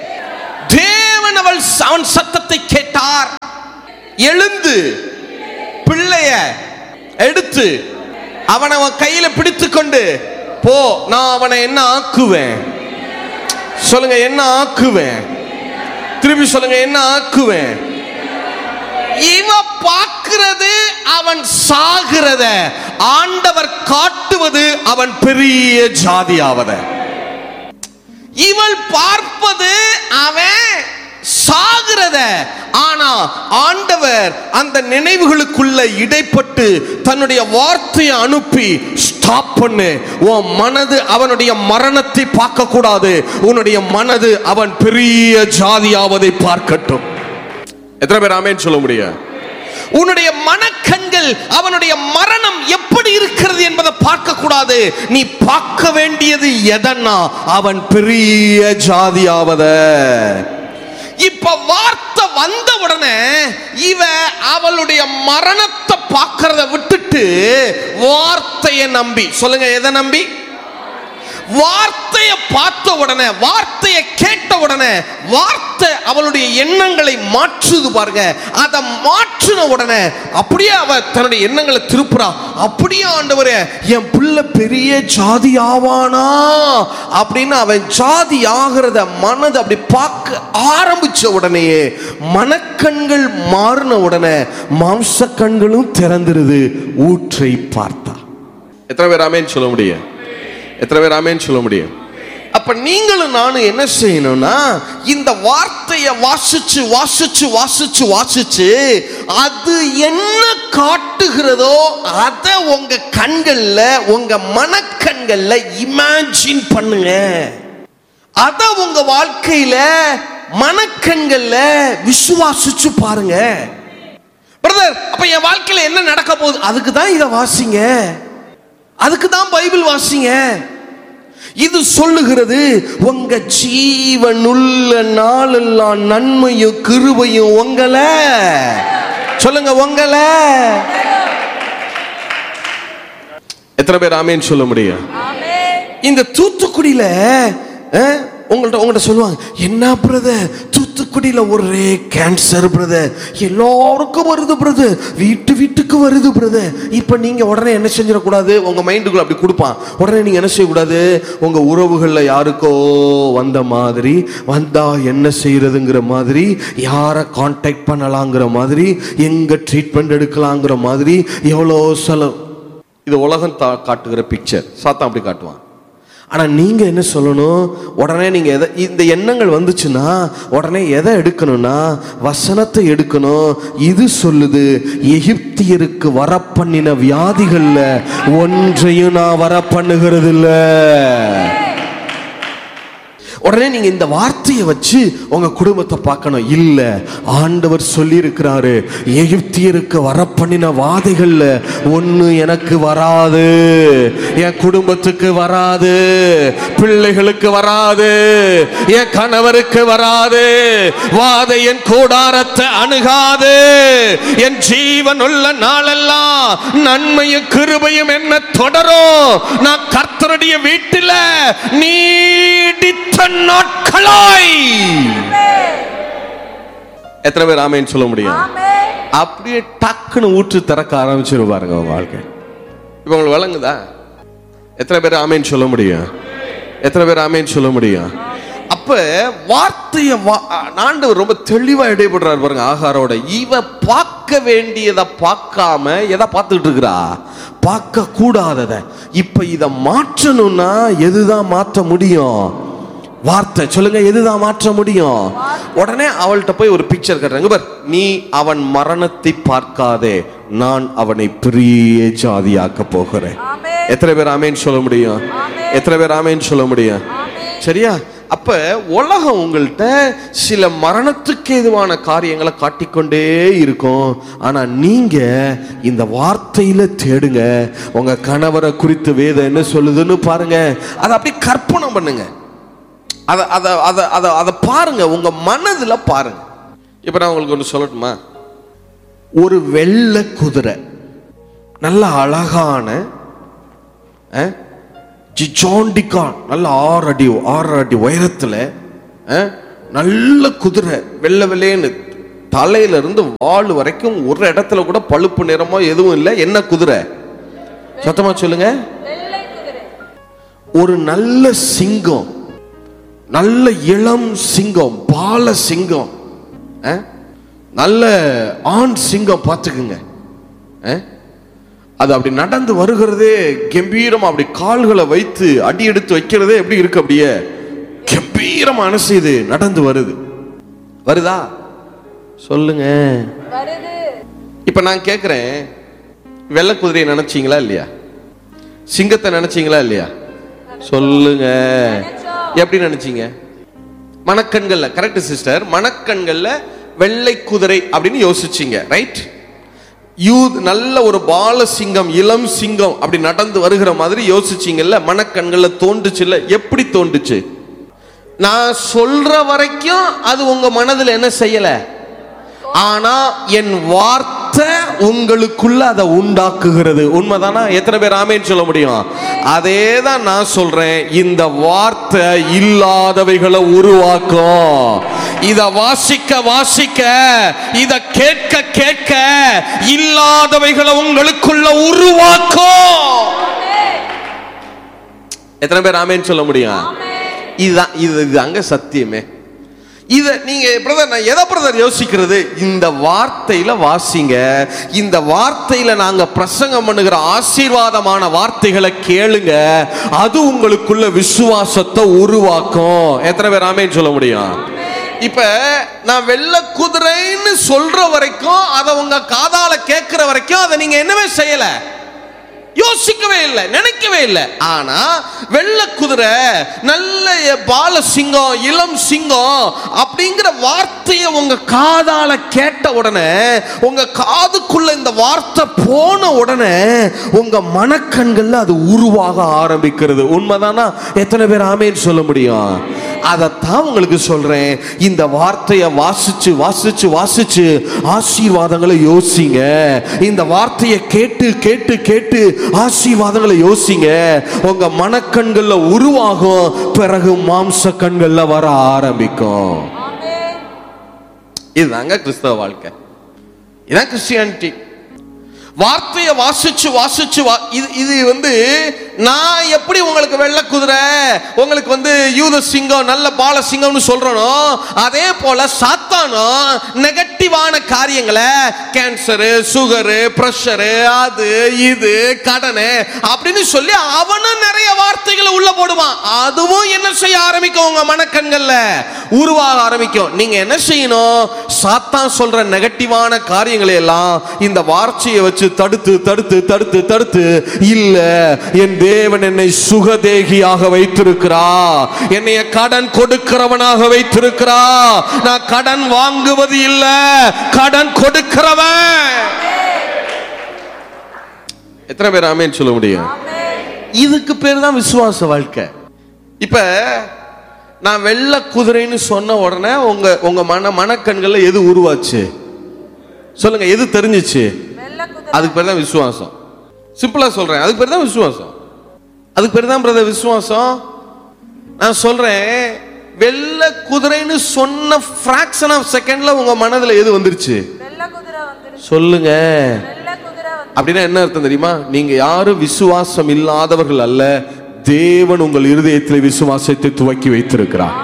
தேவன் அவள் அவன் சத்தத்தை கேட்டார் எழுந்து பிள்ளைய எடுத்து அவனை அவன் கையில பிடித்துக் கொண்டு போ நான் அவனை என்ன ஆக்குவேன் சொல்லுங்க என்ன ஆக்குவேன் திருப்பி சொல்லுங்க என்ன ஆக்குவேன் இவ பார்க்கிறது அவன் சாகிறத ஆண்டவர் காட்டுவது அவன் பெரிய ஜாதியாவத இவள் பார்ப்பது அவன் சாகிறத ஆனா ஆண்டவர் அந்த நினைவுகளுக்குள்ள இடைப்பட்டு தன்னுடைய வார்த்தையை அனுப்பி ஸ்டாப் பண்ணு உன் மனது அவனுடைய மரணத்தை பார்க்க கூடாது உன்னுடைய மனது அவன் பெரிய ஜாதியாவதை பார்க்கட்டும் எத்தனை பேர் ஆமேன்னு சொல்ல முடியும் உன்னுடைய மனக்கண்கள் அவனுடைய மரணம் எப்படி இருக்கிறது என்பதை பார்க்க கூடாது நீ பார்க்க வேண்டியது எதன்னா அவன் பெரிய ஜாதியாவத இப்ப வார்த்தை வந்த உடனே இவ அவளுடைய மரணத்தை பார்க்கறத விட்டுட்டு வார்த்தையை நம்பி சொல்லுங்க எதை நம்பி வார்த்தையை பார்த்த உடனே வார்த்தையை கேட்ட உடனே வார்த்தை அவளுடைய எண்ணங்களை மாற்றுது பாருங்க அதை மாற்றின உடனே அப்படியே அவ தன்னுடைய எண்ணங்களை திருப்புறா அப்படியே ஆண்டவரே என் பிள்ளை பெரிய ஜாதி ஆவானா அப்படின்னு அவன் ஜாதி ஆகிறத மனது அப்படி பார்க்க ஆரம்பிச்ச உடனேயே மனக்கண்கள் மாறின உடனே மாம்ச கண்களும் திறந்துருது ஊற்றை பார்த்தா எத்தனை பேர் ஆமேன்னு சொல்ல முடியும் எத்தனை பேர் ஆமேன்னு சொல்ல முடியும் அப்ப நீங்களும் நானும் என்ன செய்யணும்னா இந்த வார்த்தையை வாசிச்சு வாசிச்சு வாசிச்சு வாசிச்சு அது என்ன காட்டுகிறதோ அதை உங்க கண்கள்ல உங்க மனக்கண்கள்ல இமேஜின் பண்ணுங்க அத உங்க வாழ்க்கையில மனக்கண்கள்ல விசுவாசிச்சு பாருங்க பிரதர் அப்ப என் வாழ்க்கையில என்ன நடக்க போகுது அதுக்கு தான் இதை வாசிங்க அதுக்கு தான் பைபிள் வாசிங்க இது சொல்லுகிறது உங்க ஜீவனுள்ள நாளெல்லாம் நன்மையும் கிருபையும் உங்களை சொல்லுங்க உங்களை எத்தனை பேர் ஆமேன்னு சொல்ல முடியும் இந்த தூத்துக்குடியில அஹ், உங்கள்ட்ட உங்கள்ட்ட சொல்லுவாங்க என்ன பிரதர் தூத்துக்குடியில் ஒரே கேன்சர் பிரதர் எல்லாருக்கும் வருது பிரதர் வீட்டு வீட்டுக்கு வருது பிரதர் இப்போ நீங்கள் உடனே என்ன செஞ்சிடக்கூடாது உங்கள் மைண்டுக்குள்ள அப்படி கொடுப்பான் உடனே நீங்கள் என்ன செய்யக்கூடாது உங்கள் உறவுகளில் யாருக்கோ வந்த மாதிரி வந்தா என்ன செய்யறதுங்கிற மாதிரி யாரை காண்டாக்ட் பண்ணலாங்கிற மாதிரி எங்கே ட்ரீட்மெண்ட் எடுக்கலாங்கிற மாதிரி எவ்வளோ செலவு இது உலகம் தா காட்டுகிற பிக்சர் சாத்தான் அப்படி காட்டுவான் ஆனால் நீங்கள் என்ன சொல்லணும் உடனே நீங்கள் எதை இந்த எண்ணங்கள் வந்துச்சுன்னா உடனே எதை எடுக்கணும்னா வசனத்தை எடுக்கணும் இது சொல்லுது எகிப்தியருக்கு வர பண்ணின வியாதிகளில் ஒன்றையும் நான் வர பண்ணுகிறது இல்லை உடனே நீங்க இந்த வார்த்தையை வச்சு உங்க குடும்பத்தை பார்க்கணும் இல்ல ஆண்டவர் சொல்லி இருக்கிறாரு எகிப்தியருக்கு வர பண்ணின வாதைகள்ல ஒண்ணு எனக்கு வராது என் குடும்பத்துக்கு வராது பிள்ளைகளுக்கு வராது என் கணவருக்கு வராது வாதை என் கூடாரத்தை அணுகாது என் ஜீவன் உள்ள நாளெல்லாம் நன்மையும் கிருபையும் என்ன தொடரும் நான் கர்த்தருடைய வீட்டில் நீடித்த நாட்களாய் எத்தனை பேர் ஆமேன்னு சொல்ல முடியும் அப்படியே டக்குன்னு ஊற்று திறக்க ஆரம்பிச்சிரு பாருங்க உங்க வாழ்க்கை இப்போ உங்களுக்கு வழங்குதா எத்தனை பேர் ஆமேன்னு சொல்ல முடியும் எத்தனை பேர் ஆமேன்னு சொல்ல முடியும் அப்ப வார்த்தையை வா- ஆண்டவர் ரொம்ப தெளிவா இடைப்படுறாரு பாருங்க ஆகாரோட இவ பார்க்க வேண்டியதை பார்க்காம எதை பார்த்துட்டு இருக்கிறா பார்க்க கூடாததை இப்ப இதை மாற்றணும்னா எதுதான் மாற்ற முடியும் வார்த்தை சொல்லுங்க எதுதான் மாற்ற முடியும் உடனே அவள்கிட்ட போய் ஒரு பிக்சர் கட்டுறாங்க பார் நீ அவன் மரணத்தை பார்க்காதே நான் அவனை பெரிய ஜாதியாக்க போகிறேன் எத்தனை பேர் ஆமேன்னு சொல்ல முடியும் எத்தனை பேர் ஆமேன்னு சொல்ல முடியும் சரியா அப்ப உலகம் உங்கள்கிட்ட சில மரணத்துக்கு ஏதுவான காரியங்களை காட்டிக்கொண்டே இருக்கும் ஆனா நீங்க இந்த வார்த்தையில தேடுங்க உங்க கணவரை குறித்து வேதம் என்ன சொல்லுதுன்னு பாருங்க அதை அப்படியே கற்பனை பண்ணுங்க அதை அதை அதை அதை அதை பாருங்க உங்க மனதில் பாருங்க இப்போ நான் உங்களுக்கு ஒன்று சொல்லட்டுமா ஒரு வெள்ளை குதிரை நல்ல அழகான அஹ், ஜிஜாண்டிக்கான் நல்ல ஆறு அடி ஆறு அடி உயரத்தில் அஹ், நல்ல குதிரை வெள்ளை வெள்ளைன்னு தலையில இருந்து வால் வரைக்கும் ஒரு இடத்துல கூட பழுப்பு நிறமோ எதுவும் இல்லை என்ன குதிரை சத்தமா சொல்லுங்க ஒரு நல்ல சிங்கம் நல்ல இளம் சிங்கம் பால சிங்கம் அஹ்? நல்ல ஆண் சிங்கம் பார்த்துக்குங்க அஹ்? அது அப்படி நடந்து வருகிறதே கம்பீரமா அப்படி கால்களை வைத்து அடி எடுத்து வைக்கிறதே எப்படி இருக்கு அப்படியே கம்பீரமா அனசையுது நடந்து வருது வருதா சொல்லுங்க இப்ப நான் கேக்குறேன் வெள்ளை குதிரையை நினைச்சீங்களா இல்லையா சிங்கத்தை நினைச்சீங்களா இல்லையா சொல்லுங்க எப்படி நினைச்சீங்க மணக்கண்கள்ல கரெக்ட் சிஸ்டர் மணக்கண்கள்ல வெள்ளை குதிரை அப்படின்னு யோசிச்சீங்க ரைட் யூ நல்ல ஒரு பால சிங்கம் இளம் சிங்கம் அப்படி நடந்து வருகிற மாதிரி யோசிச்சீங்கல்ல மனக்கண்கள்ல தோண்டுச்சுல்ல எப்படி தோண்டுச்சு நான் சொல்ற வரைக்கும் அது உங்க மனதில் என்ன செய்யல ஆனா என் வார்த்தை உங்களுக்குள்ள அதை உண்டாக்குகிறது உண்மைதானா எத்தனை பேர் ஆமேன்னு சொல்ல முடியும் அதே தான் நான் சொல்றேன் இந்த வார்த்தை இல்லாதவைகளை உருவாக்கும் இத வாசிக்க வாசிக்க இத கேட்க கேட்க இல்லாதவைகளை உங்களுக்குள்ள உருவாக்கும் எத்தனை பேர் ஆமேன்னு சொல்ல முடியும் இதுதான் இது இது அங்க சத்தியமே இத நீங்க பிரதர் நான் எதை பிரதர் யோசிக்கிறது இந்த வார்த்தையில வாசிங்க இந்த வார்த்தையில நாங்க பிரசங்கம் பண்ணுகிற ஆசீர்வாதமான வார்த்தைகளை கேளுங்க அது உங்களுக்குள்ள விசுவாசத்தை உருவாக்கும் எத்தனை பேர் ஆமேன்னு சொல்ல முடியும் இப்ப நான் வெள்ள குதிரைன்னு சொல்ற வரைக்கும் அதை உங்க காதால கேட்கிற வரைக்கும் அதை நீங்க என்னவே செய்யல யோசிக்கவே இல்லை நினைக்கவே இல்லை ஆனா வெள்ள குதிரை நல்ல பால சிங்கம் இளம் சிங்கம் அப்படிங்கிற வார்த்தையை உங்க காதால கேட்ட உடனே உங்க காதுக்குள்ள இந்த வார்த்தை போன உடனே உங்க மனக்கண்கள்ல அது உருவாக ஆரம்பிக்கிறது உண்மைதானா எத்தனை பேர் ஆமேன்னு சொல்ல முடியும் அதைத்தான் உங்களுக்கு சொல்றேன் இந்த வார்த்தையை வாசிச்சு வாசிச்சு வாசிச்சு ஆசீர்வாதங்களை யோசிங்க இந்த வார்த்தையை கேட்டு கேட்டு கேட்டு ஆசீர்வாதங்களை யோசிங்க உங்க மனக்கண்கள்ல உருவாகும் பிறகு மாம்ச கண்கள்ல வர ஆரம்பிக்கும் இதுதாங்க கிறிஸ்தவ வாழ்க்கை இதான் கிறிஸ்டியானிட்டி வார்த்தையை வாசிச்சு வாசிச்சு வா இது இது வந்து நான் எப்படி உங்களுக்கு வெள்ளை குதிரை உங்களுக்கு வந்து யூத சிங்கம் நல்ல பால சிங்கம்னு சொல்றனோ அதே போல சாத்தானும் நெகட்டிவான காரியங்களை கேன்சரு சுகரு ப்ரெஷரு அது இது கடனு அப்படின்னு சொல்லி அவனும் நிறைய வார்த்தைகளை உள்ள போடுவான் அதுவும் என்ன செய்ய ஆரம்பிக்கும் உங்க மனக்கண்கள்ல உருவாக ஆரம்பிக்கும் நீங்க என்ன செய்யணும் சாத்தான் சொல்ற நெகட்டிவான காரியங்களை எல்லாம் இந்த வார்த்தையை வச்சு தடுத்து தடுத்து தடுத்து தடுத்து இல்ல என் தேவன் என்னை சுகதேகியாக வைத்திருக்கிறா என்னைய கடன் கொடுக்கிறவனாக வைத்திருக்கிறா நான் கடன் வாங்குவது இல்ல கடன் கொடுக்கிறவன் எத்தனை பேர் ஆமேன்னு சொல்ல முடியும் இதுக்கு பேர் தான் விசுவாச வாழ்க்கை இப்ப நான் வெள்ளை குதிரைன்னு சொன்ன உடனே உங்க உங்க மன மனக்கண்கள்ல எது உருவாச்சு சொல்லுங்க எது தெரிஞ்சுச்சு அதுக்கு பேர் தான் விசுவாசம் சிம்பிளா சொல்றேன் அதுக்கு பேர் தான் விசுவாசம் அதுக்கு பேர் தான் பிரதர் விசுவாசம் நான் சொல்றேன் வெள்ளை குதிரைன்னு சொன்ன ஃபிராக்ஷன் ஆஃப் செகண்ட்ல உங்க மனதுல எது வந்துருச்சு சொல்லுங்க அப்படின்னா என்ன அர்த்தம் தெரியுமா நீங்க யாரும் விசுவாசம் இல்லாதவர்கள் அல்ல தேவன் உங்கள் இருதயத்தில் விசுவாசத்தை துவக்கி வைத்திருக்கிறார்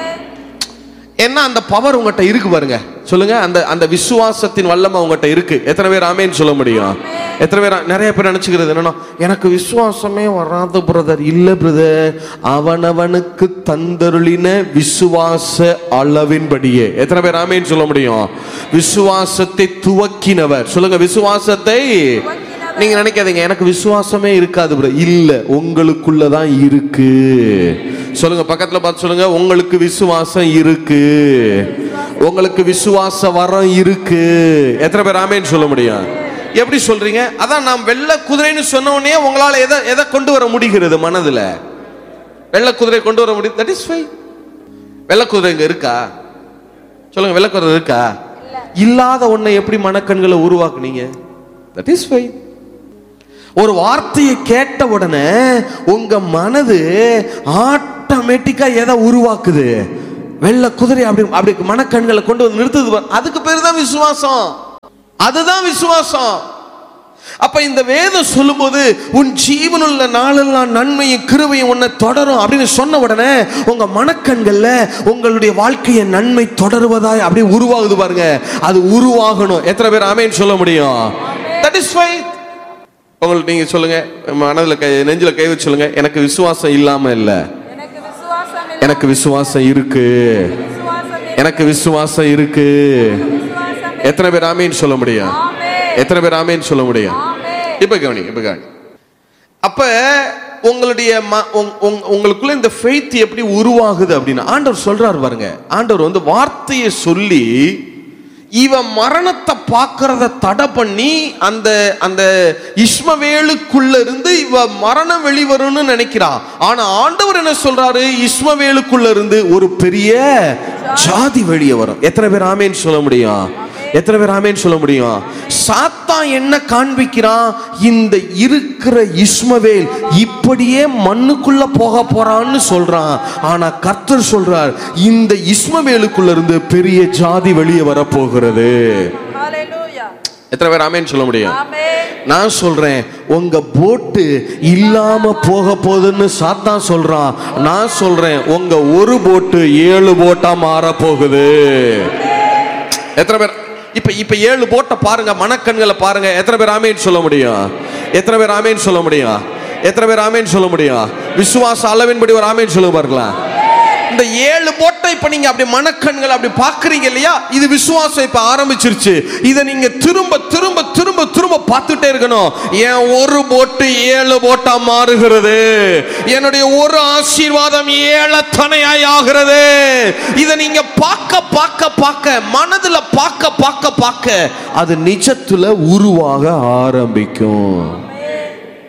ஏன்னா அந்த பவர் உங்ககிட்ட இருக்கு பாருங்க சொல்லுங்க அந்த அந்த விசுவாசத்தின் வல்லமை உங்ககிட்ட இருக்கு எத்தனை பேர் ஆமேன்னு சொல்ல முடியும் எத்தனை பேர் நிறைய பேர் நினைச்சுக்கிறது என்னன்னா எனக்கு விசுவாசமே வராது பிரதர் இல்ல பிரதர் அவனவனுக்கு தந்தருளின விசுவாச அளவின்படியே எத்தனை பேர் ஆமேன்னு சொல்ல முடியும் விசுவாசத்தை துவக்கினவர் சொல்லுங்க விசுவாசத்தை நீங்க நினைக்காதீங்க எனக்கு விசுவாசமே இருக்காது bro. இல்ல உங்களுக்குள்ளதான் இருக்கு சொல்லுங்க பக்கத்துல பார்த்து சொல்லுங்க உங்களுக்கு விசுவாசம் இருக்கு உங்களுக்கு விசுவாச வரம் இருக்கு எத்தனை பேர் ஆமேன்னு சொல்ல முடியும் எப்படி சொல்றீங்க அதான் நான் வெள்ளை குதிரைன்னு சொன்ன உடனே உங்களால எதை எதை கொண்டு வர முடிகிறது மனதுல வெள்ளை குதிரை கொண்டு வர முடியும் தட் இஸ் ஃபைன் வெள்ளை குதிரை இங்க இருக்கா சொல்லுங்க வெள்ளை குதிரை இருக்கா இல்லாத ஒன்றை எப்படி மனக்கண்களை உருவாக்குனீங்க தட் இஸ் ஃபைன் ஒரு வார்த்தையை கேட்ட உடனே உங்க மனது ஆட்டோமேட்டிக்கா எதை உருவாக்குது வெள்ளை குதிரை அப்படி அப்படி மனக்கண்களை கொண்டு வந்து நிறுத்துது பாரு. அதுக்கு பேர் தான் விசுவாசம் அதுதான் விசுவாசம் அப்ப இந்த வேதம் சொல்லும்போது உன் ஜீவனுள்ள நாளெல்லாம் நன்மையும் கிருபையும் உன்னை தொடரும் அப்படின்னு சொன்ன உடனே உங்க மனக்கண்கள்ல உங்களுடைய வாழ்க்கையை நன்மை தொடருவதாய் அப்படியே உருவாகுது பாருங்க அது உருவாகணும் எத்தனை பேர் ஆமேன்னு சொல்ல முடியும் தட் இஸ் ஃபைன் உங்களுக்கு நீங்க சொல்லுங்க மனதுல கை நெஞ்சில கை வச்சு சொல்லுங்க எனக்கு விசுவாசம் இல்லாம இல்ல எனக்கு விசுவாசம் இல்லை. எனக்கு விசுவாசம் இருக்கு விசுவாசம் இல்லை. எனக்கு விசுவாசம் இருக்கு விசுவாசம் இல்லை. எத்தனை பேர் ஆமேன்னு சொல்ல முடியும் ஆமென். எத்தனை பேர் ஆமேன்னு சொல்ல முடியும் ஆமென். இப்ப கவனி இப்ப கவனி அப்ப உங்களுடைய ம- உங்- உங்- உங்களுக்குள்ள இந்த ஃபெய்த் எப்படி உருவாகுது அப்படின்னு ஆண்டவர் சொல்றாரு பாருங்க ஆண்டவர் வந்து வார்த்தையை சொல்லி இவன் மரணத்தை பார்க்கறத தடை பண்ணி அந்த அந்த இஸ்மவேலுக்குள்ள இருந்து இவ மரணம் வெளிவரும்னு நினைக்கிறா ஆனா ஆண்டவர் என்ன சொல்றாரு இஸ்மவேலுக்குள்ள இருந்து ஒரு பெரிய ஜாதி வெளியே வரும் எத்தனை பேர் ஆமேன்னு சொல்ல முடியும் எத்தனை பேர் ஆமேன்னு சொல்ல முடியும் சாத்தான் என்ன காண்பிக்கிறான் இந்த இருக்கிற இஸ்மவேல் இப்படியே மண்ணுக்குள்ள போக போறான்னு சொல்றான் ஆனா கர்த்தர் சொல்றார் இந்த இஸ்மவேலுக்குள்ள இருந்து பெரிய ஜாதி வெளியே வரப்போகிறது ஹalleluya. எத்தனை பேர் ஆமேன்னு சொல்ல முடியும் ஆமென். நான் சொல்றேன் உங்க போட்டு இல்லாம போக போகுதுன்னு சாத்தான் சொல்றான் நான் சொல்றேன் உங்க ஒரு போட்டு ஏழு போட்டா மாற போகுது எத்தனை பேர் இப்ப இப்ப ஏழு போட்டை பாருங்க மனக்கண்களை பாருங்க எத்தனை பேர் ஆமேன்னு சொல்ல முடியும் எத்தனை பேர் ஆமேன்னு சொல்ல முடியும் எத்தனை பேர் ஆமேன்னு சொல்ல முடியும் விசுவாச அளவின்படி ஒரு ஆமேன்னு சொல்லுங்க பார்க்கலாம் இந்த ஏழு போட்டை இப்ப நீங்க அப்படி மனக்கண்கள் அப்படி பாக்குறீங்க இல்லையா இது விசுவாசம் இப்ப ஆரம்பிச்சிருச்சு இதை நீங்க திரும்ப திரும்ப திரும்ப திரும்ப பார்த்துட்டே இருக்கணும் என் ஒரு போட்டு ஏழு போட்டா மாறுகிறது என்னுடைய ஒரு ஆசீர்வாதம் ஏழத்தனையாய் ஆகிறது இதை நீங்க பார்க்க பார்க்க பார்க்க மனதுல பார்க்க பார்க்க பார்க்க அது நிஜத்துல உருவாக ஆரம்பிக்கும்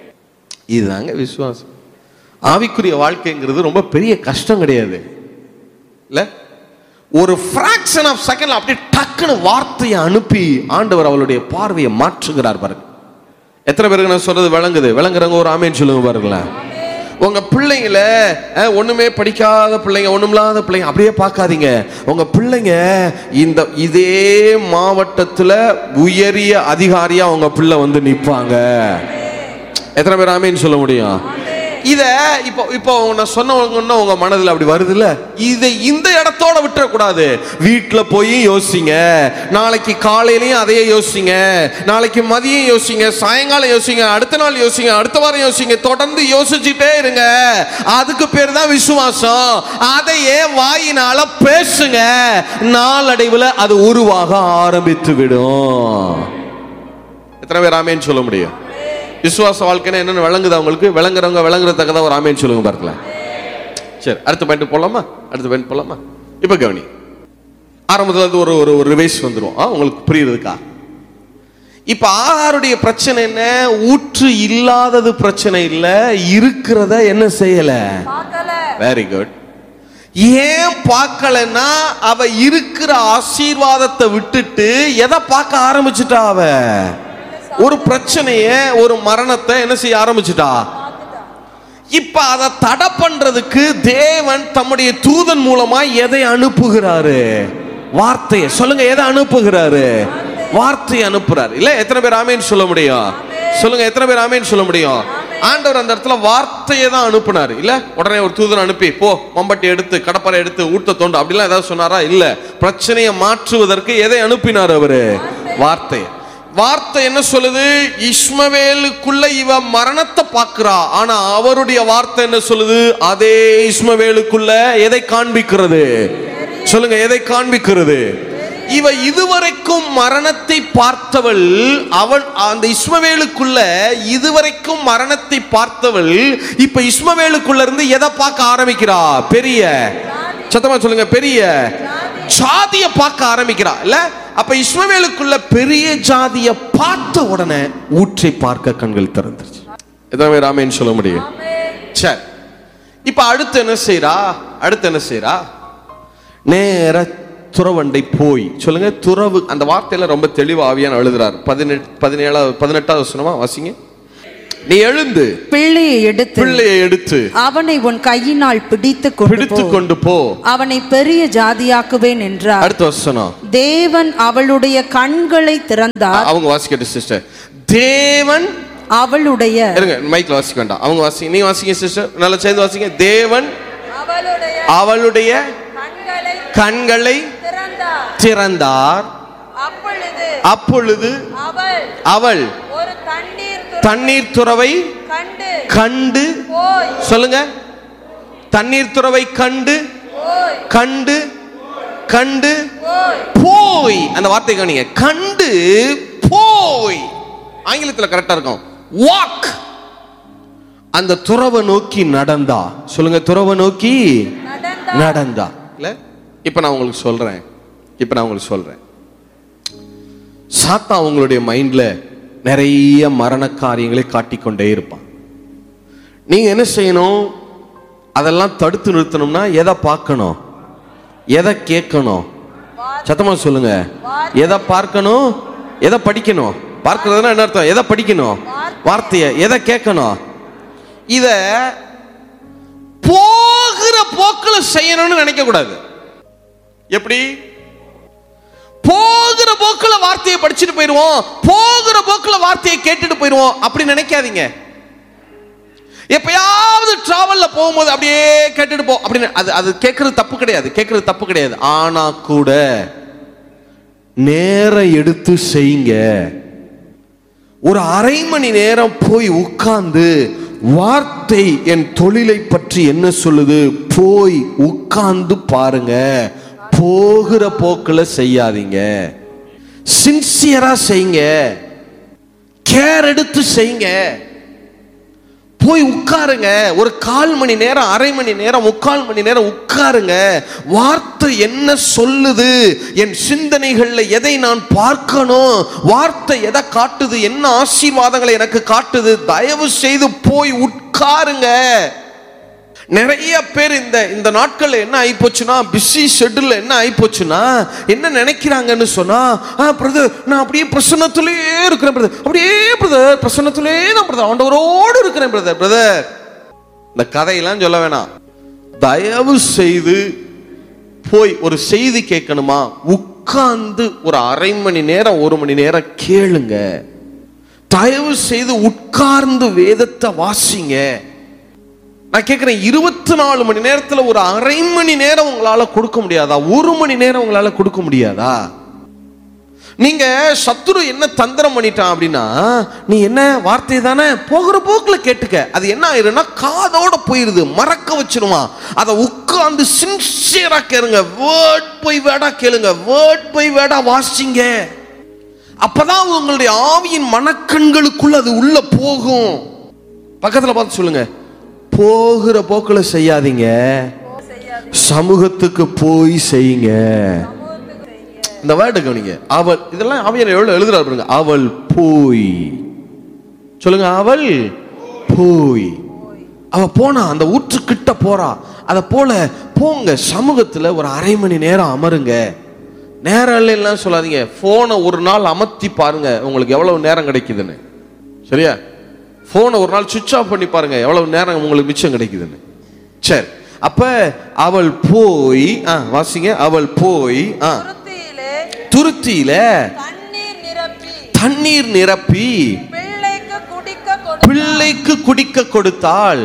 இதுதாங்க விசுவாசம் ஆவிக்குரிய வாழ்க்கைங்கிறது ரொம்ப பெரிய கஷ்டம் கிடையாது இல்ல ஒரு ஃபிராக்ஷன் ஆஃப் செகண்ட்ல அப்படியே டக்குன்னு வார்த்தையை அனுப்பி ஆண்டவர் அவளுடைய பார்வையை மாற்றுகிறார் பாருங்க எத்தனை பேருக்கு நான் சொல்றது விளங்குது விளங்குறவங்க ஒரு ஆமேன்னு சொல்லுங்க பாருங்களேன் உங்க பிள்ளைங்கள அஹ், ஒண்ணுமே படிக்காத பிள்ளைங்க ஒண்ணுமில்லாத பிள்ளைங்க அப்படியே பார்க்காதீங்க உங்க பிள்ளைங்க இந்த இதே மாவட்டத்துல உயரிய அதிகாரியா உங்க பிள்ளை வந்து நிப்பாங்க எத்தனை பேர் ஆமேன்னு சொல்ல முடியும் இத இப்போ இப்போ நான் சொன்னவங்கன்னா உங்க மனதில் அப்படி வருதுல்ல இதை இந்த இடத்தோட விட்டுறக்கூடாது வீட்டில் போய் யோசிங்க நாளைக்கு காலையிலையும் அதையே யோசிங்க நாளைக்கு மதியம் யோசிங்க சாயங்காலம் யோசிங்க அடுத்த நாள் யோசிங்க அடுத்த வாரம் யோசிங்க தொடர்ந்து யோசிச்சுட்டே இருங்க அதுக்கு பேர் தான் விசுவாசம் அதையே வாயினால பேசுங்க நாளடைவில் அது உருவாக ஆரம்பித்து விடும் எத்தனை பேர் ஆமேன்னு சொல்ல முடியும் விசுவாச வாழ்க்கைன்னா என்னன்னு விளங்குது அவங்களுக்கு விளங்குறவங்க விளங்குறதுக்கு ஒரு ஆமேன்னு சொல்லுங்க பார்க்கலாம் சரி அடுத்த பாயிண்ட் போலாமா அடுத்த பாயிண்ட் போலாமா இப்ப கவனி ஆரம்பத்துல இருந்து ஒரு ஒரு ஒரு ரிவைஸ் வந்துரும் ஆ, உங்களுக்கு புரியுறதுக்கா இப்ப ஆகாருடைய பிரச்சனை என்ன ஊற்று இல்லாதது பிரச்சனை இல்ல இருக்கிறத என்ன செய்யல பார்க்கல வெரி குட் ஏன் பார்க்கலன்னா அவ இருக்கிற ஆசீர்வாதத்தை விட்டுட்டு எதை பார்க்க ஆரம்பிச்சுட்டா அவ ஒரு பிரச்சனைய ஒரு மரணத்தை என்ன செய்ய ஆரம்பிச்சுட்டா இப்ப அதை தடை பண்றதுக்கு தேவன் தம்முடைய தூதன் மூலமா எதை அனுப்புகிறாரு வார்த்தையை சொல்லுங்க எதை அனுப்புகிறாரு வார்த்தையை அனுப்புறாரு இல்ல எத்தனை பேர் ஆமேன்னு சொல்ல முடியும் சொல்லுங்க எத்தனை பேர் ஆமேன்னு சொல்ல முடியும் ஆண்டவர் அந்த இடத்துல வார்த்தையை தான் அனுப்புனாரு இல்ல உடனே ஒரு தூதன் அனுப்பி போ மம்பட்டி எடுத்து கடப்பரை எடுத்து ஊட்ட தோண்டு அப்படிலாம் ஏதாவது சொன்னாரா இல்ல பிரச்சனையை மாற்றுவதற்கு எதை அனுப்பினார் அவரு வார்த்தை வார்த்தை என்ன சொல்லுது இஸ்மவேலுக்குள்ள இவ மரணத்தை பார்க்கிறா ஆனா அவருடைய வார்த்தை என்ன சொல்லுது அதே இஸ்மவேலுக்குள்ள எதை காண்பிக்கிறது சொல்லுங்க எதை காண்பிக்கிறது இவ இதுவரைக்கும் மரணத்தை பார்த்தவள் அவள் அந்த இஸ்மவேலுக்குள்ள இதுவரைக்கும் மரணத்தை பார்த்தவள் இப்ப இஸ்மவேலுக்குள்ள இருந்து எதை பார்க்க ஆரம்பிக்கிறா பெரிய சத்தமா சொல்லுங்க பெரிய ஜாதிய பார்க்க ஆரம்பிக்கிறா இல்ல அப்ப இஸ்மவேலுக்குள்ள பெரிய ஜாதிய பார்த்த உடனே ஊற்றை பார்க்க கண்கள் திறந்துருச்சு எதாவது ராமேன்னு சொல்ல முடியும் சரி இப்ப அடுத்து என்ன செய்றா அடுத்து என்ன செய்றா நேர துறவண்டை போய் சொல்லுங்க துறவு அந்த வார்த்தையில ரொம்ப தெளிவா ஆவியான எழுதுறார் பதினெட்டு பதினேழாவது பதினெட்டாவது வசனமா வாசிங்க நீ எழுந்து பிள்ளையை எடுத்து பிள்ளையை எடுத்து அவனை உன் கையினால் பிடித்து கொண்டு பிடித்து போ. கொண்டு போ அவனை பெரிய ஜாதியாக்குவேன் என்றார் அடுத்த வசனம் தேவன் அவளுடைய கண்களை திறந்தார் அவங்க வாசிக்கட்டும் சிஸ்டர் தேவன் அவளுடைய இருங்க மைக்ல வாசிக்க வேண்டாம் அவங்க வாசிங்க நீங்க வாசிங்க சிஸ்டர் நல்லா சேர்ந்து வாசிங்க தேவன் அவளுடைய அவளுடைய கண்களை கண்களை திறந்தார் திறந்தார் அப்பொழுது அப்பொழுது அவள் அவள் ஒரு தண்ணீர் துறவை தண்ணீர் துறவை கண்டு கண்டு போய் சொல்லுங்க தண்ணீர் துறவை கண்டு போய் கண்டு கண்டு போய் போய் அந்த வார்த்தை கவனிங்க கண்டு போய் ஆங்கிலத்தில் கரெக்டா இருக்கும் வாக் அந்த துறவை நோக்கி நடந்தா சொல்லுங்க துறவை நோக்கி நடந்தார் நடந்தா இல்ல இப்ப நான் உங்களுக்கு சொல்றேன் இப்ப நான் உங்களுக்கு சொல்றேன் சாத்தா உங்களுடைய மைண்ட்ல நிறைய மரண காரியங்களை காட்டிக்கொண்டே இருப்பான் நீங்க என்ன செய்யணும் அதெல்லாம் தடுத்து நிறுத்தணும்னா எதை பார்க்கணும் எதை கேட்கணும் சத்தமா சொல்லுங்க எதை பார்க்கணும் எதை படிக்கணும் பார்க்கறதுனா என்ன அர்த்தம் எதை படிக்கணும் வார்த்தையை எதை கேட்கணும் இத போகிற போக்குல செய்யணும்னு நினைக்க கூடாது எப்படி போகிற போக்குல வார்த்தையை படிச்சுட்டு போயிடுவோம் போகிற போக்குல வார்த்தையை கேட்டுட்டு போயிடுவோம் அப்படி நினைக்காதீங்க எப்பயாவது டிராவல்ல போகும்போது அப்படியே கேட்டுட்டு போ அப்படின்னு அது அது கேட்கறது தப்பு கிடையாது கேட்கறது தப்பு கிடையாது ஆனா கூட நேரம் எடுத்து செய்யுங்க ஒரு அரை மணி நேரம் போய் உட்கார்ந்து வார்த்தை என் தொழிலை பற்றி என்ன சொல்லுது போய் உட்கார்ந்து பாருங்க போகிற போக்குல செய்யாதீங்க சின்சியரா செய்யுங்க கேர் எடுத்து செய்யுங்க போய் உட்காருங்க ஒரு கால் மணி நேரம் அரை மணி நேரம் முக்கால் மணி நேரம் உட்காருங்க வார்த்தை என்ன சொல்லுது என் சிந்தனைகள்ல எதை நான் பார்க்கணும் வார்த்தை எதை காட்டுது என்ன ஆசீர்வாதங்களை எனக்கு காட்டுது தயவு செய்து போய் உட்காருங்க நிறைய பேர் இந்த இந்த நாட்கள்ல என்ன ஆயிப்போச்சுன்னா பிஸி ஷெட்யூல்ல என்ன ஆயிப்போச்சுன்னா என்ன நினைக்கிறாங்கன்னு சொன்னா ஆ பிரதர் நான் அப்படியே பிரசன்னத்திலேயே இருக்கிறேன் பிரதர் அப்படியே பிரதர் பிரசன்னத்திலேயே தான் பிரதர் ஆண்டவரோடு இருக்கிறேன் பிரதர் பிரதர் இந்த கதையெல்லாம் சொல்ல வேணாம் தயவு செய்து போய் ஒரு செய்தி கேட்கணுமா உட்கார்ந்து ஒரு அரை மணி நேரம் ஒரு மணி நேரம் கேளுங்க தயவு செய்து உட்கார்ந்து வேதத்தை வாசிங்க நான் கேட்கிறேன் இருபத்தி நாலு மணி நேரத்துல ஒரு அரை மணி நேரம் உங்களால கொடுக்க முடியாதா ஒரு மணி நேரம் உங்களால கொடுக்க முடியாதா நீங்க சத்துரு என்ன தந்திரம் பண்ணிட்டான் அப்படின்னா நீ என்ன வார்த்தை தானே போகிற போக்குல கேட்டுக்க அது என்ன ஆயிரும்னா காதோட போயிருது மறக்க வச்சிருமா அதை உட்கார்ந்து சின்சியரா கேளுங்க வேர்ட் போய் வேடா கேளுங்க வேர்ட் போய் வேடா வாசிங்க அப்பதான் உங்களுடைய ஆவியின் மனக்கண்களுக்குள்ள அது உள்ள போகும் பக்கத்துல பார்த்து சொல்லுங்க போகிற போக்குல செய்யாதீங்க சமூகத்துக்கு போய் செய்யுங்க இந்த வேர்டு கவனிங்க அவள் இதெல்லாம் ஆவியர் எவ்வளவு எழுதுறாரு பாருங்க அவள் போய் சொல்லுங்க அவள் போய் அவ போனா அந்த ஊற்று கிட்ட போறா அத போல போங்க சமூகத்துல ஒரு அரை மணி நேரம் அமருங்க நேரம் இல்லைன்னா சொல்லாதீங்க போனை ஒரு நாள் அமர்த்தி பாருங்க உங்களுக்கு எவ்வளவு நேரம் கிடைக்குதுன்னு சரியா போனை ஒரு நாள் சுவிட்ச் ஆஃப் பண்ணி பாருங்க எவ்வளவு நேரம் உங்களுக்கு மிச்சம் கிடைக்குதுன்னு சரி அப்ப அவள் போய் ஆ வாசிங்க அவள் போய் ஆ துருத்தியிலே துருத்தியில தண்ணீர் நிரப்பி தண்ணீர் நிரப்பி பிள்ளைக்கு குடிக்க கொடு பிள்ளைக்கு குடிக்க கொடுத்தாள்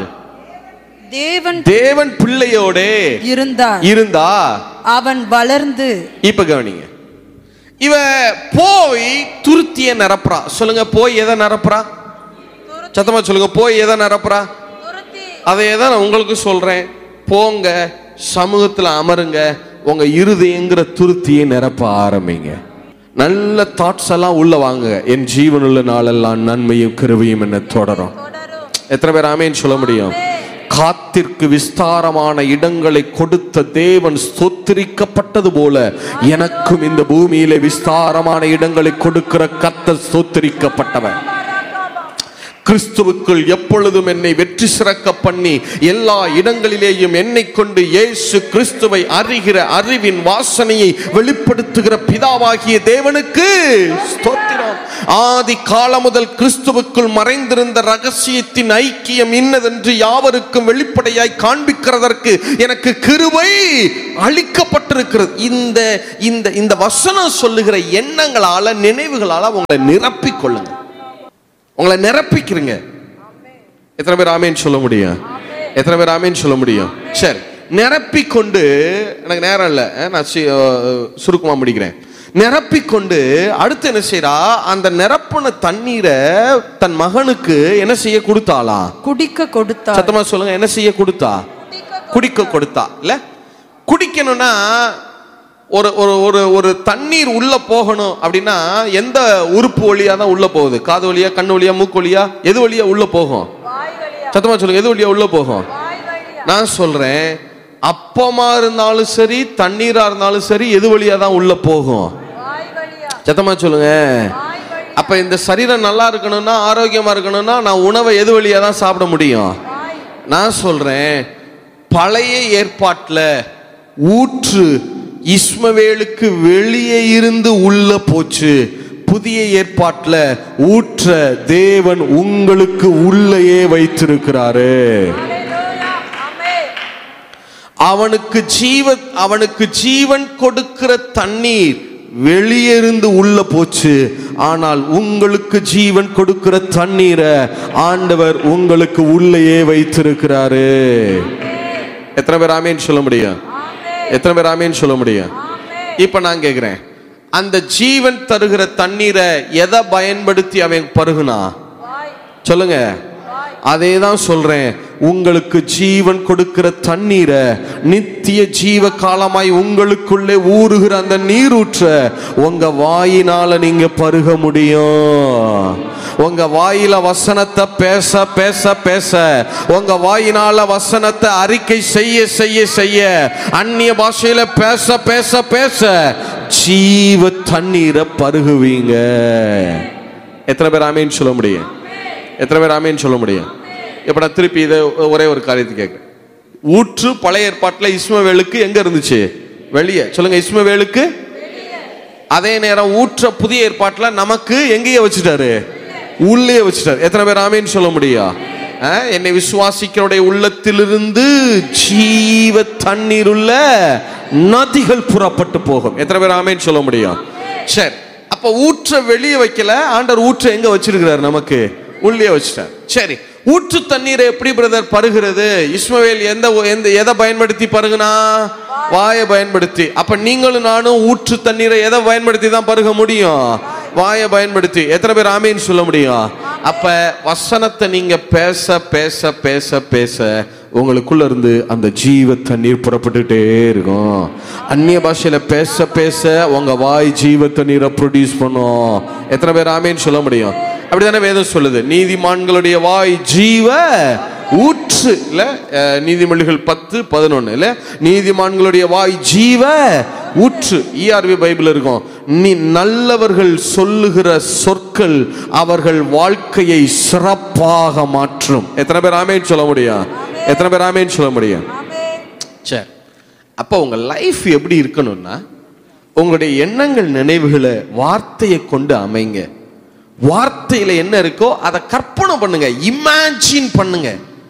தேவன் தேவன் பிள்ளையோடே இருந்தார் இருந்தா அவன் வளர்ந்து இப்ப கவனிங்க இவ போய் துருத்திய நிரப்புறா சொல்லுங்க போய் எதை நிரப்புறா சத்தமா சொல்லுங்க போய் எதை நிரப்புறா துருத்தி அதை தான் நான் உங்களுக்கு சொல்றேன் போங்க சமூகத்துல அமருங்க உங்க இருதயங்கிற துருத்தியை நிரப்ப ஆரம்பிங்க நல்ல தாட்ஸ் எல்லாம் உள்ள வாங்க என் ஜீவனுள்ள நாளெல்லாம் நன்மையும் கிருபையும் என்ன தொடரும் தொடரும் எத்தனை பேர் ஆமேன்னு சொல்ல முடியும் காத்திற்கு விஸ்தாரமான இடங்களை கொடுத்த தேவன் ஸ்தோத்திரிக்கப்பட்டது போல எனக்கும் இந்த பூமியிலே விஸ்தாரமான இடங்களை கொடுக்கிற கத்த ஸ்தோத்திரிக்கப்பட்டவன் கிறிஸ்துவுக்குள் எப்பொழுதும் என்னை வெற்றி சிறக்க பண்ணி எல்லா இடங்களிலேயும் என்னை கொண்டு இயேசு கிறிஸ்துவை அறிகிற அறிவின் வாசனையை வெளிப்படுத்துகிற பிதாவாகிய தேவனுக்கு ஸ்தோத்திரம் ஆதி காலம் முதல் கிறிஸ்துவுக்குள் மறைந்திருந்த ரகசியத்தின் ஐக்கியம் இன்னதென்று யாவருக்கும் வெளிப்படையாய் காண்பிக்கிறதற்கு எனக்கு கிருபை அளிக்கப்பட்டிருக்கிறது இந்த இந்த இந்த வசனம் சொல்லுகிற எண்ணங்களால நினைவுகளால உங்களை நிரப்பிக் கொள்ளுங்க உங்களை நிரப்பிக்கிறீங்க எத்தனை பேர் ஆமேன்னு சொல்ல முடியும் எத்தனை பேர் ஆமேன்னு சொல்ல முடியும் சரி நிரப்பிக் கொண்டு எனக்கு நேரம் இல்லை அஹ், நான் சி- அஹ், சுருக்கமா முடிக்கிறேன் நிரப்பிக் கொண்டு அடுத்து என்ன செய்றா அந்த நிரப்புன தண்ணீரை தன் மகனுக்கு என்ன செய்ய கொடுத்தாளா குடிக்க கொடுத்தார் சத்தமா சொல்லுங்க என்ன செய்ய கொடுத்தா குடிக்க கொடுத்தா இல்ல குடிக்கணும்னா ஒரு ஒரு ஒரு ஒரு தண்ணீர் உள்ள போகணும் அப்படின்னா எந்த உறுப்பு வழியா தான் உள்ள போகுது காது வழியா கண்ணு வழியா மூக்கு வழியா எது வழியா உள்ள போகும் வாய் வழியா சத்தமா சொல்லுங்க எது வழியா உள்ள போகும் வாய் வழியா நான் சொல்றேன் அப்பமா இருந்தாலும் சரி தண்ணீரா இருந்தாலும் சரி எது வழியா தான் உள்ள போகும் வாய் வழியா சத்தமா சொல்லுங்க வாய் வழியா அப்ப இந்த சரீரம் நல்லா இருக்கணும்னா ஆரோக்கியமா இருக்கணும்னா நான் உணவை எது வழியா தான் சாப்பிட முடியும் வாய் நான் சொல்றேன் பழைய ஏற்பாட்டில் ஊற்று இஸ்மவேலுக்கு வெளியே இருந்து உள்ள போச்சு புதிய ஏற்பாட்டில் ஊற்ற தேவன் உங்களுக்கு உள்ளேயே வைத்திருக்கிறாரு ஹalleluya ஆமென் அவனுக்கு ஜீவ அவனுக்கு ஜீவன் கொடுக்கிற தண்ணீர் வெளியிருந்து உள்ள போச்சு ஆனால் உங்களுக்கு ஜீவன் கொடுக்கிற தண்ணீரை ஆண்டவர் உங்களுக்கு உள்ளேயே வைத்திருக்கிறாரு எத்தனை பேர் ஆமேன்னு சொல்ல முடியும் எத்தனை பேர் ஆமேன்னு சொல்ல முடியும் இப்ப நான் கேக்குறேன் அந்த ஜீவன் தருகிற தண்ணீரை எதை பயன்படுத்தி அவன் பருகுனா வாய் சொல்லுங்க அதே தான் சொல்றேன் உங்களுக்கு ஜீவன் கொடுக்கிற தண்ணீரை நித்திய ஜீவ காலமாய் உங்களுக்குள்ளே ஊறுகிற அந்த நீரூற்ற உங்க வாயினால நீங்க பருக முடியும் உங்க வாயில வசனத்தை பேச பேச பேச உங்க வாயினால வசனத்தை அறிக்கை செய்ய செய்ய செய்ய அந்நிய பாஷையில பேச பேச பேச ஜீவ தண்ணீரை பருகுவீங்க எத்தனை பேர் ஆமேன்னு சொல்ல முடியும் எத்தனை பேர் ஆமேன்னு சொல்ல முடியும் இப்போ நான் திருப்பி இதை ஒரே ஒரு காரியத்தை கேட்குறேன் ஊற்று பழைய ஏற்பாட்டில் இஸ்மவேலுக்கு எங்க இருந்துச்சு வெளியே சொல்லுங்க இஸ்மவேலுக்கு அதே நேரம் ஊற்ற புதிய ஏற்பாட்டில் நமக்கு எங்கேயே வச்சுட்டாரு உள்ளே வச்சுட்டாரு எத்தனை பேர் ஆமேன்னு சொல்ல முடியும் ஆ, என்னை விசுவாசிக்கிறோடைய உள்ளத்திலிருந்து ஜீவ தண்ணீர் உள்ள நதிகள் புறப்பட்டு போகும் எத்தனை பேர் ஆமேன்னு சொல்ல முடியும் சரி அப்ப ஊற்ற வெளியே வைக்கல ஆண்டவர் ஊற்ற எங்க வச்சிருக்கிறார் நமக்கு உள்ளே வச்சுட்டார் சரி ஊற்று தண்ணீரை எப்படி பிரதர் பருகிறது இஸ்மவேல் எந்த எந்த எதை பயன்படுத்தி பருகுனா வாயை பயன்படுத்தி அப்ப நீங்களும் நானும் ஊற்று தண்ணீரை எதை பயன்படுத்தி தான் பருக முடியும் வாயை பயன்படுத்தி எத்தனை பேர் ஆமேன்னு சொல்ல முடியும் அப்ப வசனத்தை நீங்க பேச பேச பேச பேச உங்களுக்குள்ள இருந்து அந்த ஜீவ தண்ணீர் புறப்பட்டுட்டே இருக்கும் அந்நிய பாஷையில பேச பேச உங்க வாய் ஜீவ தண்ணீரை ப்ரொடியூஸ் பண்ணும் எத்தனை பேர் ஆமேன்னு சொல்ல முடியும் அப்படிதானே வேதம் சொல்லுது நீதிமான்களுடைய வாய் ஜீவ ஊற்று இல்ல அஹ், நீதிமொழிகள் பத்து பதினொன்னு இல்ல நீதிமான்களுடைய வாய் ஜீவ ஊற்று இஆர்வி பைபிள் இருக்கும் நீ நல்லவர்கள் சொல்லுகிற சொற்கள் அவர்கள் வாழ்க்கையை சிறப்பாக மாற்றும் எத்தனை பேர் ஆமேன்னு சொல்ல முடியும் எத்தனை பேர் ஆமேன்னு சொல்ல முடியும் சரி அப்போ உங்க லைஃப் எப்படி இருக்கணும்னா உங்களுடைய எண்ணங்கள் நினைவுகளை வார்த்தையை கொண்டு அமைங்க வார்த்தையில என்ன இருக்கோ அதை கற்பனை பண்ணுங்க இமேஜின் பண்ணுங்க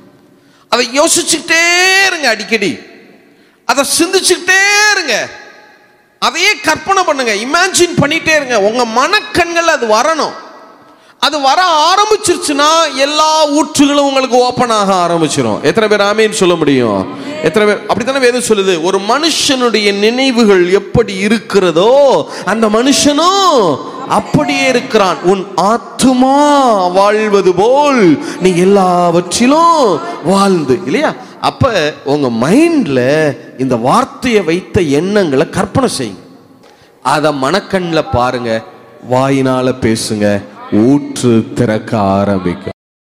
அதை யோசிச்சுக்கிட்டே இருங்க அடிக்கடி அதை சிந்திச்சுக்கிட்டே இருங்க அதையே கற்பனை பண்ணுங்க இமேஜின் பண்ணிட்டே இருங்க உங்க மனக்கண்கள் அது வரணும் அது வர ஆரம்பிச்சிருச்சுன்னா எல்லா ஊற்றுகளும் உங்களுக்கு ஓப்பன் ஆக ஆரம்பிச்சிடும் எத்தனை பேர் ஆமேன்னு சொல்ல முடியும் எத்தனை பேர் அப்படித்தானே வேதம் சொல்லுது ஒரு மனுஷனுடைய நினைவுகள் எப்படி இருக்கிறதோ அந்த மனுஷனும் அப்படியே இருக்கிறான் உன் ஆத்துமா வாழ்வது போல் நீ எல்லாவற்றிலும் வாழ்ந்து இல்லையா அப்ப உங்க மைண்ட்ல இந்த வார்த்தையை வைத்த எண்ணங்களை கற்பனை செய்யுங்க அதை மனக்கண்ணில் பாருங்க வாயினால பேசுங்க ஊற்று திறக்க ஆரம்பிக்கும்